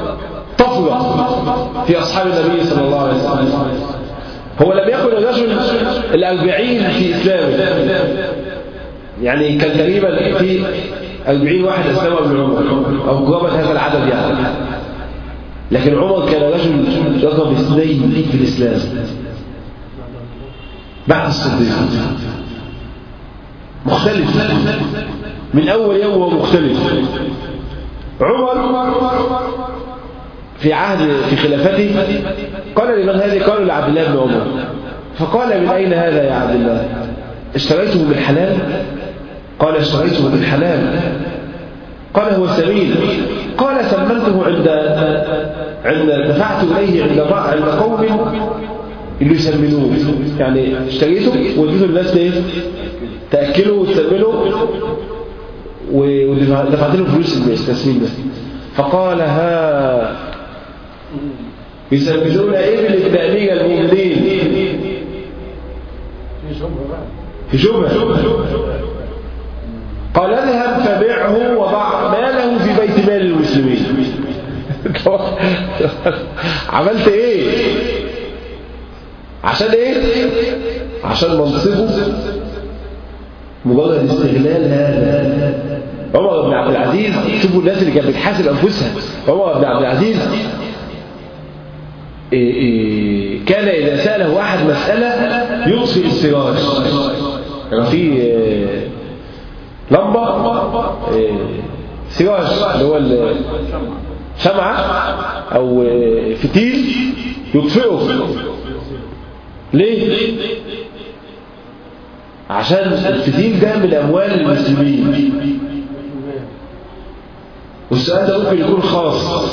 طفرة في أصحاب النبي صلى الله عليه وسلم هو لم يكن الرجل الأربعين في إسلامه يعني كان تقريبا في أربعين واحد أسلم قبل عمر أو قرابة هذا العدد يعني لكن عمر كان رجل رقم اثنين في الإسلام بعد الصديق مختلف من أول يوم هو مختلف عمر في عهد في خلافته قال لمن هذه قالوا لعبد الله بن عمر فقال من أين هذا يا عبد الله اشتريته بالحلال قال اشتريته بالحلال قال هو سمين قال سمنته عند عند دفعت إليه عند عند قوم اللي يسمنوه يعني اشتريته واديته للناس ايه تأكله وتسمنه ودفعت له فلوس التسمين ده فقال ها يسمونون ابن التأمين المؤمنين في شبهة بقى في شبهة قال اذهب فبيعه وضع ماله في بيت مال المسلمين عملت ايه عشان ايه عشان منصبه مجرد استغلال هذا عمر بن عبد العزيز شوفوا الناس اللي كانت بتحاسب انفسها عمر بن عبد العزيز إيه إيه كان اذا ساله احد مساله يطفئ السراج كان في إيه لمبه إيه سراج اللي هو شمعه او إيه فتيل يطفئه ليه عشان الفتيل ده من أموال المسلمين والسؤال ده ممكن يكون خاص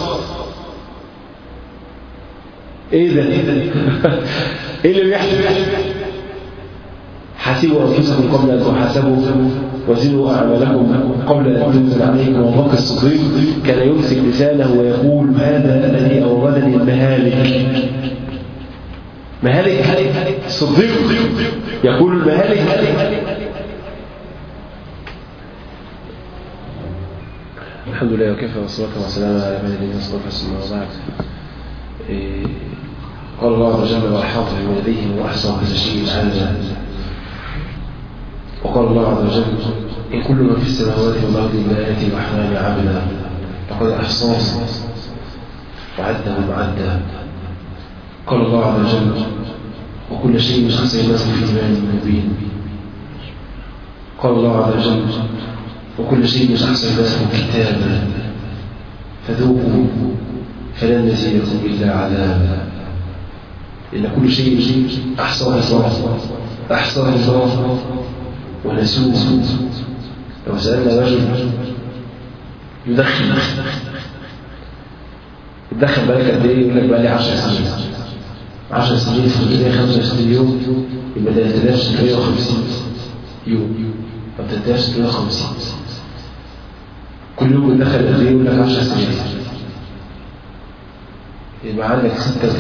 ايه ده ايه اللي بيحصل حاسبوا أنفسكم قبل أن تحاسبوا وزنوا أعمالكم قبل أن تنزل عليكم أبو بكر الصديق كان يمسك لسانه ويقول هذا الذي أوردني المهالك مهالك الصديق يقول المهالك الحمد لله وكفى والصلاة والسلام على من الذين اصطفى ثم وبعد إيه، قال الله عز وجل والحافظ من لديهم واحسن كل شيء علما وقال الله عز وجل إن كل من في السماوات والأرض إلا يأتي الرحمن عبدا لقد أحصاهم وعدهم عدا قال الله عز وجل وكل شيء أحصيناه في إيمان مبين قال الله عز وجل وكل شيء أحصيناه كتابا فذوقوا فلن نزيدكم إلا عذابا إن كل شيء أحصاه الله أحصاه الله ونسوه لو سألنا رجل يدخن يدخن بالك قد ايه يقول لك بقى لي 10 سنين 10 سنين في الدنيا 65 يوم يبقى 3650 يوم او 3650 كل يوم يدخل قد ايه يقول لك 10 سنين يبقى عندك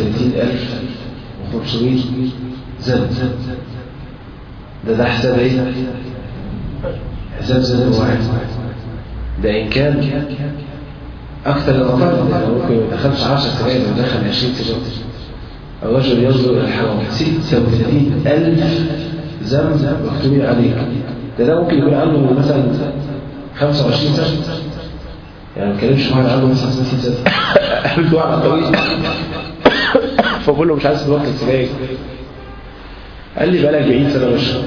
36500 ذنب ده ده حساب ايه حساب ذنب واحد ده ان كان اكثر من اقل يعني ممكن ما يدخلش 10 سجاير او يدخل 20 سجاير او رجل ينظر الى الحرام 36000 ذنب مكتوبين عليك ده ده ممكن يكون عنده مثلا 25 سنه يعني ما بتكلمش واحد عنده مثلا 60 سنه قابلت واحد طويل فبقول له مش عايز تبطل سجاير قال لي بقالك 40 سنه بشرب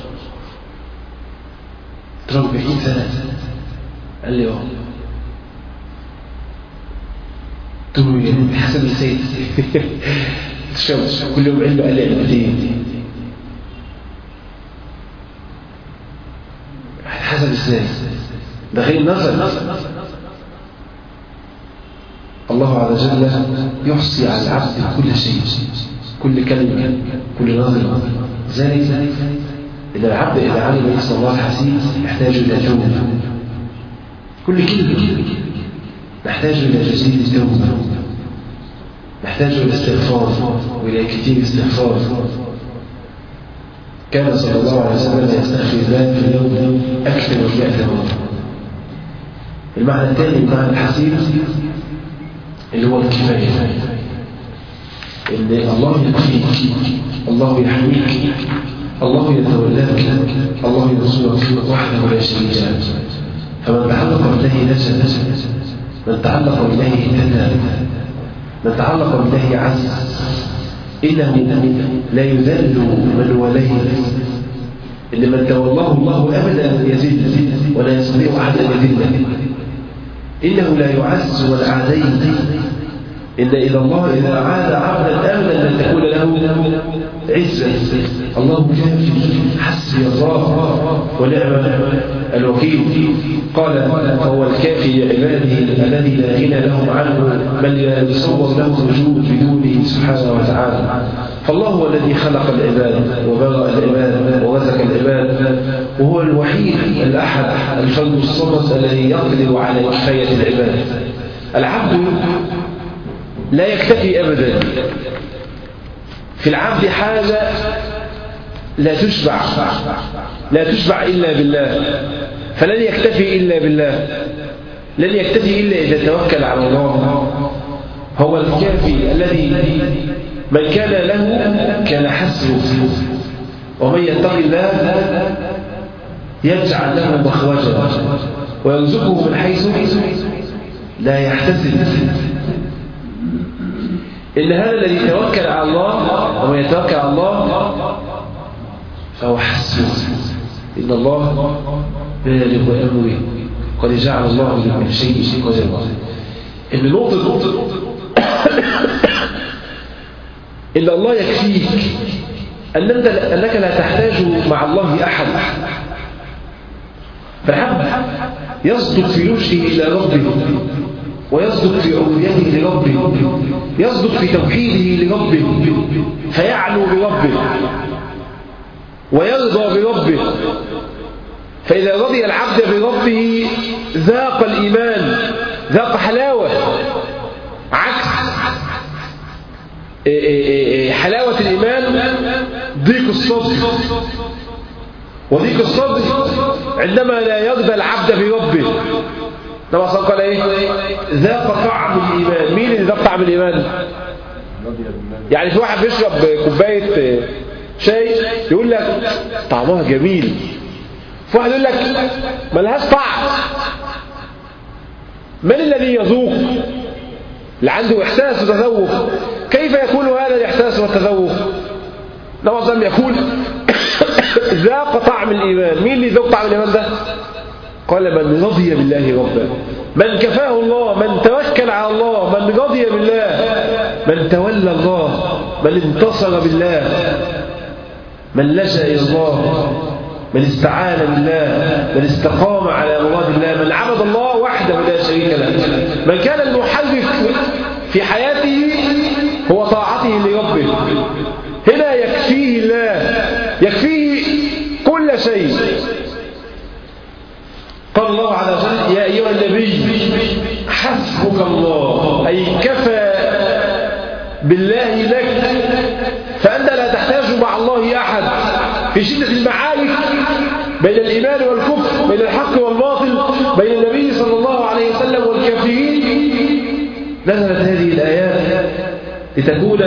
قلت له 40 سنه قال لي اه قلت له يعني حسب السيد تشرب كل يوم عنده قال لي علبتين حسب ازاي ده غير نظر الله عز وجل يحصي على العبد كل شيء كل كلمة كل نظرة ذلك إن العبد إذا علم اسم الله الحسيب يحتاج إلى توبة كل كلمة نحتاج إلى جزيل التوبة نحتاج إلى استغفار وإلى كثير استغفار كان صلى الله عليه وسلم يستغفر الله في اليوم أكثر من مئة مرة المعنى الثاني المعنى الحسيب اللي هو الكفاية ان الله يكفيك الله يحميك الله يتولاك الله ينصرك وحده لا شريك له فمن تعلق بالله نجا من تعلق بالله اهتدى من تعلق بالله عز انه لا يذل من وليه اللي من تولاه الله ابدا يذل ولا يستطيع احد ان يذله انه لا يعز من عاديه إن إذا الله إذا عاد عبدا أمنا لن تكون له عزة الله كافي حسبي الله ونعم الوكيل قال فهو الكافي لعباده الذي لا غنى لهم عنه بل لا يتصور له وجود بدونه سبحانه وتعالى فالله هو الذي خلق العباد وبرأ العباد ورزق العباد وهو الوحيد الأحد الفرد الصمد الذي يقدر على كفاية العباد العبد لا يكتفي أبدا في العبد حاجة لا تشبع لا تشبع إلا بالله فلن يكتفي إلا بالله لن يكتفي إلا إذا توكل على الله هو الكافي الذي من كان له كان حسبه ومن يتق الله يجعل له مخرجا ويرزقه من حيث لا يحتسب إن هذا الذي يتوكل على الله ومن يتوكل على الله فهو حسبه إن الله بالغ أمره قد جعل الله لكل شيء قدرا إن نقطة نقطة إن الله يكفيك أن أنت أنك لا تحتاج مع الله أحد فالعبد يصدق في نفسه إلى ربه ويصدق في عبوديته لربه يصدق في توحيده لربه فيعلو بربه ويرضى بربه فإذا رضي العبد بربه ذاق الإيمان ذاق حلاوة عكس حلاوة الإيمان ضيق الصدر وضيق الصدر عندما لا يرضى العبد بربه نبع صلى قال ايه ذاق طعم الإيمان مين اللي ذاق طعم الإيمان يعني في واحد بيشرب كوباية شاي يقول لك طعمها جميل في واحد يقول لك ملهاش طعم من الذي يذوق اللي عنده إحساس وتذوق كيف يكون هذا الإحساس والتذوق نبع صلى يقول ذاق طعم الإيمان مين اللي ذوق طعم الإيمان ده قال من رضي بالله ربا من كفاه الله من توكل على الله من رضي بالله من تولى الله من انتصر بالله من لجأ إلى الله من استعان بالله من استقام على مراد الله من عبد الله وحده لا شريك له من كان المحرك في حياته هو طاعته لربه هنا يكفيه الله يكفيه كل شيء قال الله عز وجل يا أيها النبي حسبك الله أي كفى بالله لك فأنت لا تحتاج مع الله أحد في شدة المعارك بين الإيمان والكفر بين الحق والباطل بين النبي صلى الله عليه وسلم والكافرين نزلت هذه الآيات لتكون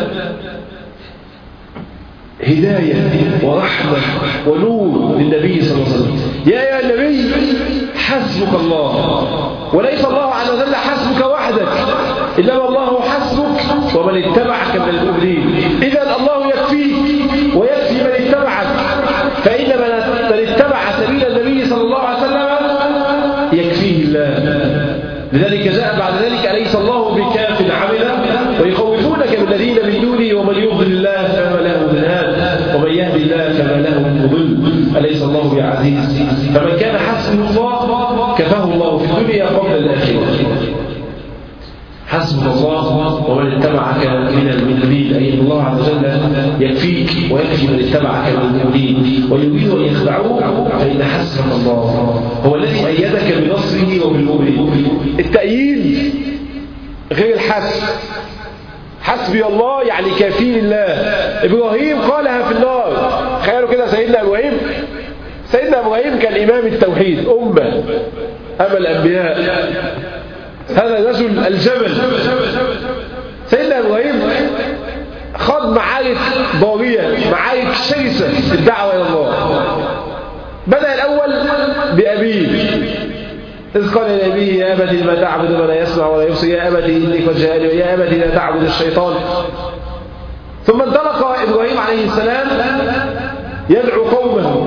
هداية ورحمة ونور للنبي صلى الله عليه وسلم يا أيها النبي حسبك الله وليس الله عز وجل حسبك وحدك إنما الله حسبك ومن اتبعك من المؤمنين إذا الله يكفيك ويكفي من اتبعك فإن من اتبع سبيل النبي صلى الله عليه وسلم يكفيه الله لذلك جاء بعد ذلك أليس الله بكاف عبدا ويخوفونك بالذين من دونه ومن يضلل الله فما له من هاد ومن يهدي الله فما له من مضل أليس الله بعزيز فمن كان حسبه الله كفاه الله في الدنيا قبل الآخرة حسبك الله ومن اتبعك من المؤمنين أي الله عز وجل يكفيك ويكفي من اتبعك من المؤمنين ويريد أن يخدعوك فإن حسبك الله هو الذي أيدك بنصره وبالمؤمنين التأييد غير الحسب حسبي الله يعني كافي الله إبراهيم قالها في النار تخيلوا كده سيدنا إبراهيم سيدنا إبراهيم كان إمام التوحيد أمة أما الأنبياء هذا الرجل الجبل سيدنا إبراهيم خاض معارك ضارية معارك شرسة في الدعوة إلى الله بدأ الأول بأبيه إذ قال لأبيه يا أبتي لما تعبد ما لا يسمع ولا يبصر يا أبتي إني قد جاءني يا أبتي لا تعبد الشيطان ثم انطلق إبراهيم عليه السلام يدعو قومه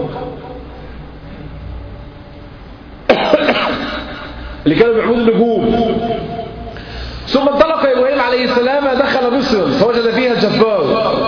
اللي كانوا بيعبدوا النجوم ثم انطلق إبراهيم عليه السلام دخل مصر فوجد فيها الجبار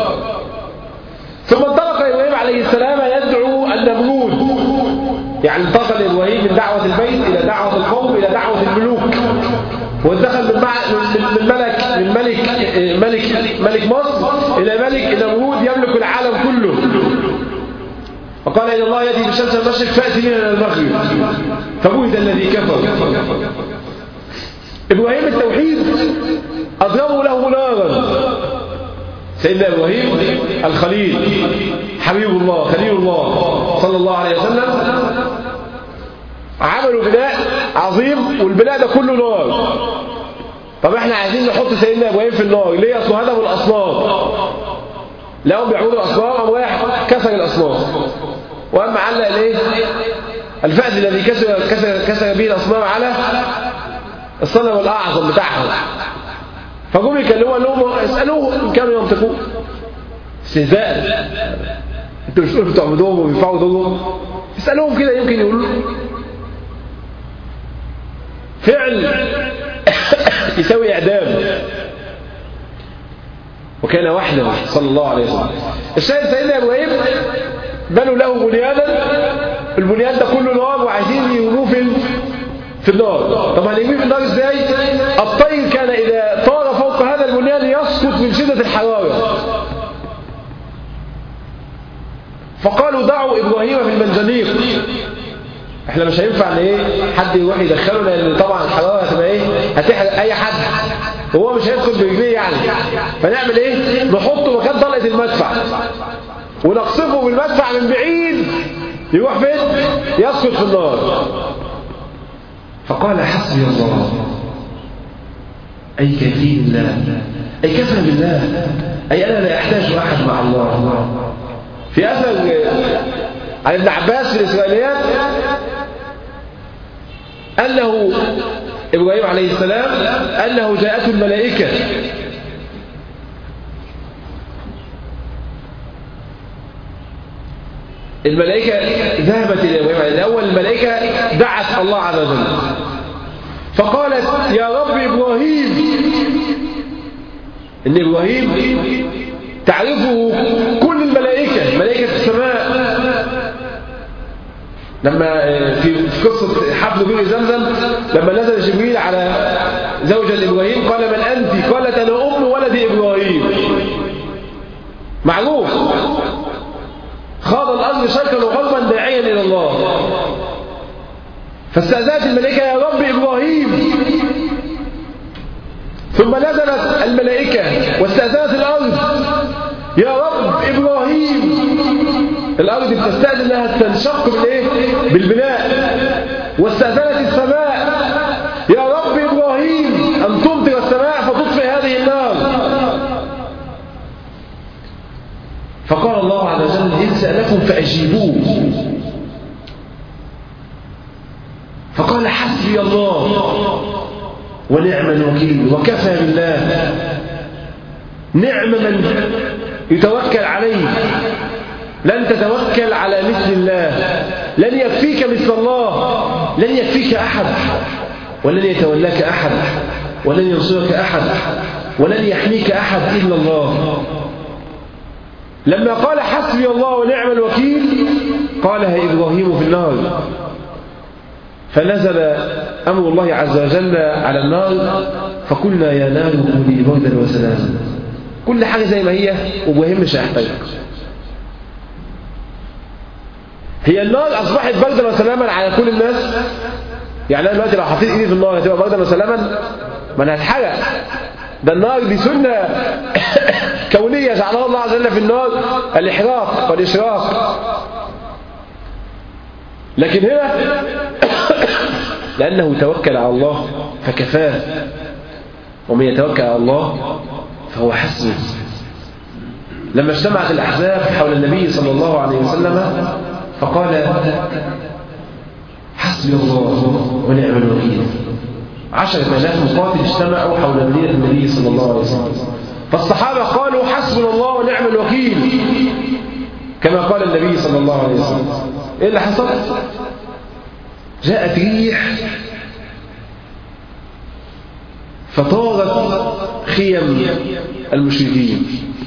ثم انطلق إبراهيم عليه السلام يدعو النمرود يعني انتقل إبراهيم من دعوة البيت إلى دعوة القوم إلى دعوة الملوك ودخل من, مع... من ملك من ملك ملك ملك مصر إلى ملك نمرود يملك العالم كله وقال إن الله يأتي بالشمس المشرق فأتي من المغرب فبهت الذي كفر إبراهيم التوحيد أضربوا له نارا سيدنا إبراهيم الخليل حبيب الله خليل الله صلى الله عليه وسلم عملوا بناء عظيم والبناء ده كله نار طب احنا عايزين نحط سيدنا إبراهيم في النار ليه أصله هدم الأصنام لهم بيعبدوا الأصنام قام رايح كسر الأصنام وأما علق الايه الفأد الذي كسر, كسر, كسر به الأصنام على الصنم الأعظم بتاعهم فقوم يكلموا قال لهم اسألوه إن كانوا ينطقون استهزاء انتوا مش تقولوا بتعبدوهم وبينفعوا ضرهم اسألوهم كده يمكن يقولوا فعل يساوي إعدام وكان وحده صلى الله عليه وسلم الشاهد سيدنا إبراهيم بنوا له بنيانا البنيان ده كله نار وعايزين يرموه في في النار طب هنرميه في النار ازاي الطير كان اذا طار فوق هذا البنيان يسقط من شده الحراره فقالوا دعوا إبراهيم في المنجنيق احنا مش هينفع ان ايه حد يروح يدخله لان طبعا الحراره هتبقى ايه هتحرق اي حد وهو مش هيدخل برجليه يعني فنعمل ايه نحطه مكان طلقه المدفع ونقصفه بالمدفع من بعيد يروح فين يسقط في النار فقال حسبي الله أي كفي الله أي كفى بالله أي أنا لا أحتاج أحد مع الله في أثر عن ابن عباس في الإسرائيليات أنه إبراهيم عليه السلام أنه جاءته الملائكة الملائكة ذهبت إلى إبراهيم عليه الأول الملائكة دعت الله عز وجل فقالت يا رب إبراهيم إن إبراهيم تعرفه كل الملائكة ملائكة السماء لما في قصة حفل بئر زمزم لما نزل جبريل على زوجة إبراهيم قال من أنت قالت أنا أم ولد إبراهيم معروف خاض الأرض شرقا وغربا داعيا إلى الله فاستأذنت الملائكة يا رب إبراهيم ثم نزلت الملائكة واستأذنت الأرض يا رب إبراهيم الأرض بتستأذن أنها تنشق بالإيه؟ بالبناء واستأذنت السماء يا رب إبراهيم أن تمطر السماء فتطفئ هذه النار فقال الله عز وجل إن سألكم فأجيبوه فقال حسبي الله ونعم الوكيل وكفى بالله نعم من يتوكل عليه لن تتوكل على مثل الله لن يكفيك مثل الله لن يكفيك أحد ولن يتولاك أحد ولن ينصرك أحد ولن يحميك أحد إلا الله لما قال حسبي الله ونعم الوكيل قالها إبراهيم في النار فنزل أمر الله عز وجل على النار فقلنا يا نار كوني بردا وسلاما كل حاجة زي ما هي وإبراهيم مش هيحتاج هي النار أصبحت بردا وسلاما على كل الناس يعني أنا دلوقتي لو حطيت إيدي في النار هتبقى بردا وسلاما ما أنا هتحرق ده النار دي سنة كونية جعلها الله عز وجل في النار الإحراق والإشراق لكن هنا لأنه توكل على الله فكفاه ومن يتوكل على الله فهو حسبه لما اجتمعت الأحزاب حول النبي صلى الله عليه وسلم فقال حسبي الله ونعم الوكيل عشرة آلاف مقاتل اجتمعوا حول مدينة النبي صلى الله عليه وسلم فالصحابة قالوا حسبنا الله ونعم الوكيل كما قال النبي صلى الله عليه وسلم ايه اللي حصل جاءت ريح فطارت خيم المشركين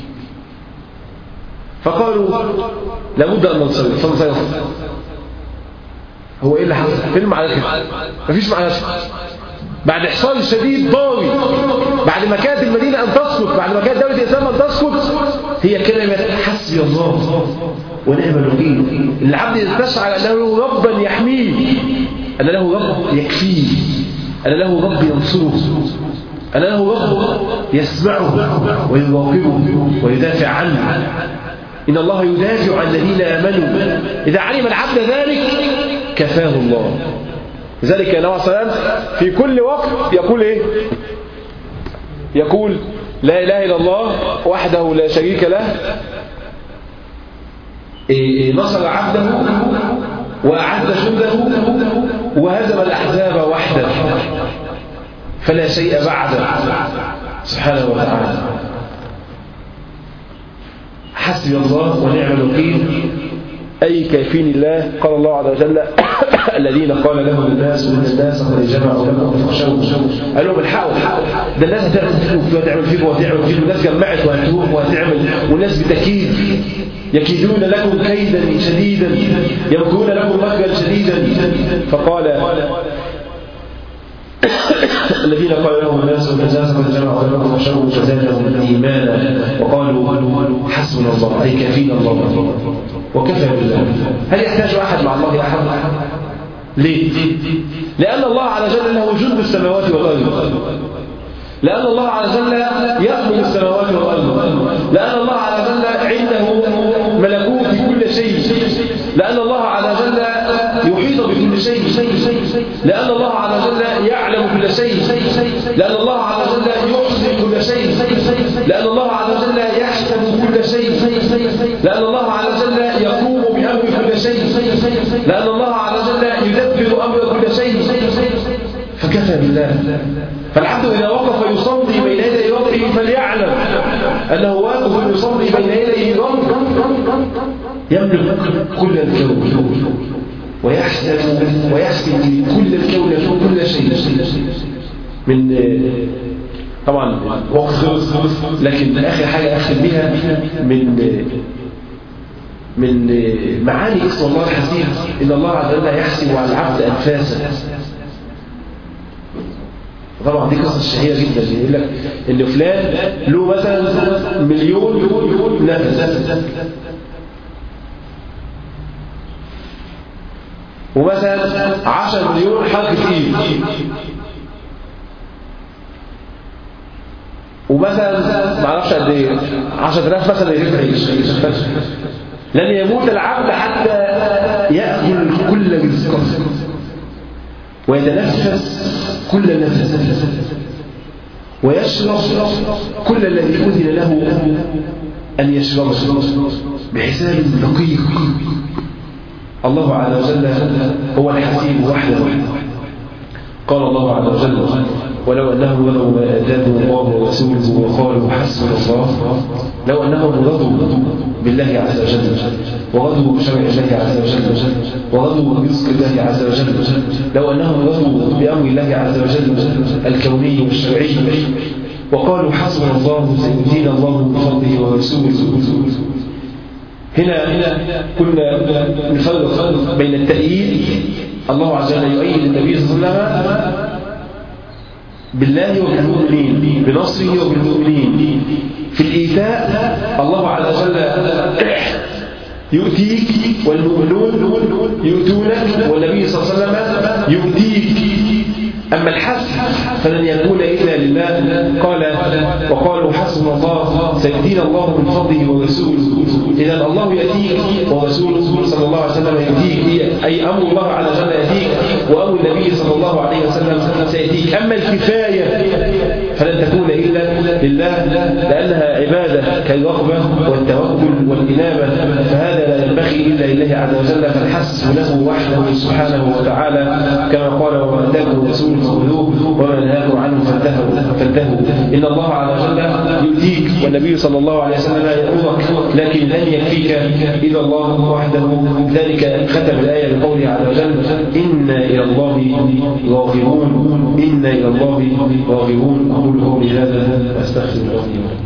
فقالوا لابد ان ننصرف فانصرف هو ايه اللي حصل فين المعركه مفيش معركه بعد حصار شديد ضاري بعد ما كانت المدينة أن تسقط بعد ما كانت دولة الإسلام أن تسقط هي كلمة حسبي الله ونعم الوكيل العبد يستشعر أن له ربا يحميه أن له رب يكفيه أن له رب ينصره أن له رب يسمعه ويراقبه ويدافع عنه إن الله يدافع عن الذين آمنوا إذا علم العبد ذلك كفاه الله لذلك النبي صلى الله عليه وسلم في كل وقت يقول ايه يقول لا اله الا الله وحده لا شريك له إيه نصر عبده واعد جنده وهزم الاحزاب وحده فلا شيء بعده سبحانه وتعالى حسبي الله ونعم الوكيل أي كافين الله قال الله عز وجل الذين قال لهم الناس من الناس قد جمعوا لكم فاخشوا قال لهم الحقوا ده الناس هتعمل فيكم وهتعمل فيكم وهتعمل فيكم الناس جمعت وهتروح وهتعمل والناس بتكيد يكيدون لكم كيدا شديدا يمكرون لكم مكرا شديدا فقال الذين قال لهم الناس والناس قد جمعوا لكم وشروا فزادهم ايمانا وقالوا حسبنا الله اي كفينا الله وكفى بالله هل يحتاج احد مع الله احد ليه لان الله عز وجل له جند السماوات والارض لأن الله عز وجل يأمر السماوات والأرض لأن الله عز وجل عنده ملكوت كل شيء لأن الله عز وجل يحيط بكل شيء لأن الله عز وجل يعلم كل شيء لأن الله عز وجل يحصي كل شيء لأن الله عز وجل يحسب كل شيء لأن الله عز وجل يقوم بأمر كل شيء لأن الله عز وجل يدبر أمر كل شيء فكفى بالله فالعبد إذا وقف يصلي بين يدي ربه فليعلم أنه واقف يصلي بين يدي ربه يملك كل الكون ويحسب ويحسب كل الكون كل شيء من طبعا وقت خلص لكن آخر حاجة أختم بها من من معاني اسم الله الحسيب إن الله عز وجل يحسب على العبد أنفاسه طبعا دي قصص شهيرة جدا يقول لك ان فلان له مثلا مليون نفس ومثلا 10 مليون حركة ايد ومثلا ما اعرفش قد ايه 10000 مثلا يعيش لن يموت العبد حتى ياكل كل رزقه ويتنفس كل نفس ويشرب كل الذي أذن له أن يشرب بحساب دقيق الله عز وجل هو الحسيب وحده قال الله عز وجل ولو أنهم رضوا ما آتاهم الله ورسوله وقالوا حسبنا الله لو أنهم رضوا بالله عز وجل ورضوا بشرع الله عز وجل ورضوا برزق الله عز وجل لو أنهم رضوا بأمر الله عز وجل الكوني والشرعي وقالوا حسبنا الله سيؤتينا الله بفضله ورسوله هنا كنا نفرق بين التأييد الله عز وجل يؤيد النبي صلى الله عليه وسلم بالله وبالمؤمنين بنصره وبالمؤمنين في الإيتاء الله عز وجل يؤتيك والمؤمنون يؤتونك والنبي صلى الله عليه وسلم يؤتيك أما الحسب فلن يكون إلا لله قال وقالوا حسبنا الله سيؤتينا الله من فضله ورسوله إذا الله يأتيك ورسوله صلى الله عليه وسلم يأتيك أي أمر الله على وجل يأتيك وأمر النبي صلى الله عليه وسلم سيأتيك أما الكفاية فلن تكون إلا لله لأنها عبادة كالرغبة والتوكل والإنابة فهذا لا ينبغي إلا لله عز وجل فالحسب له وحده سبحانه وتعالى كما قال وما أتاكم الرسول فخذوه وما نهاكم عنه فانتهوا فانتهوا إن الله عز وجل يؤتيك والنبي صلى الله عليه وسلم يأمرك لكن لن يكفيك إلا الله وحده ذلك ختم الآية بقوله عز وجل إنا إلى الله راغبون إنا إلى الله راغبون أقول قولي هذا وأستغفر الله لي ولكم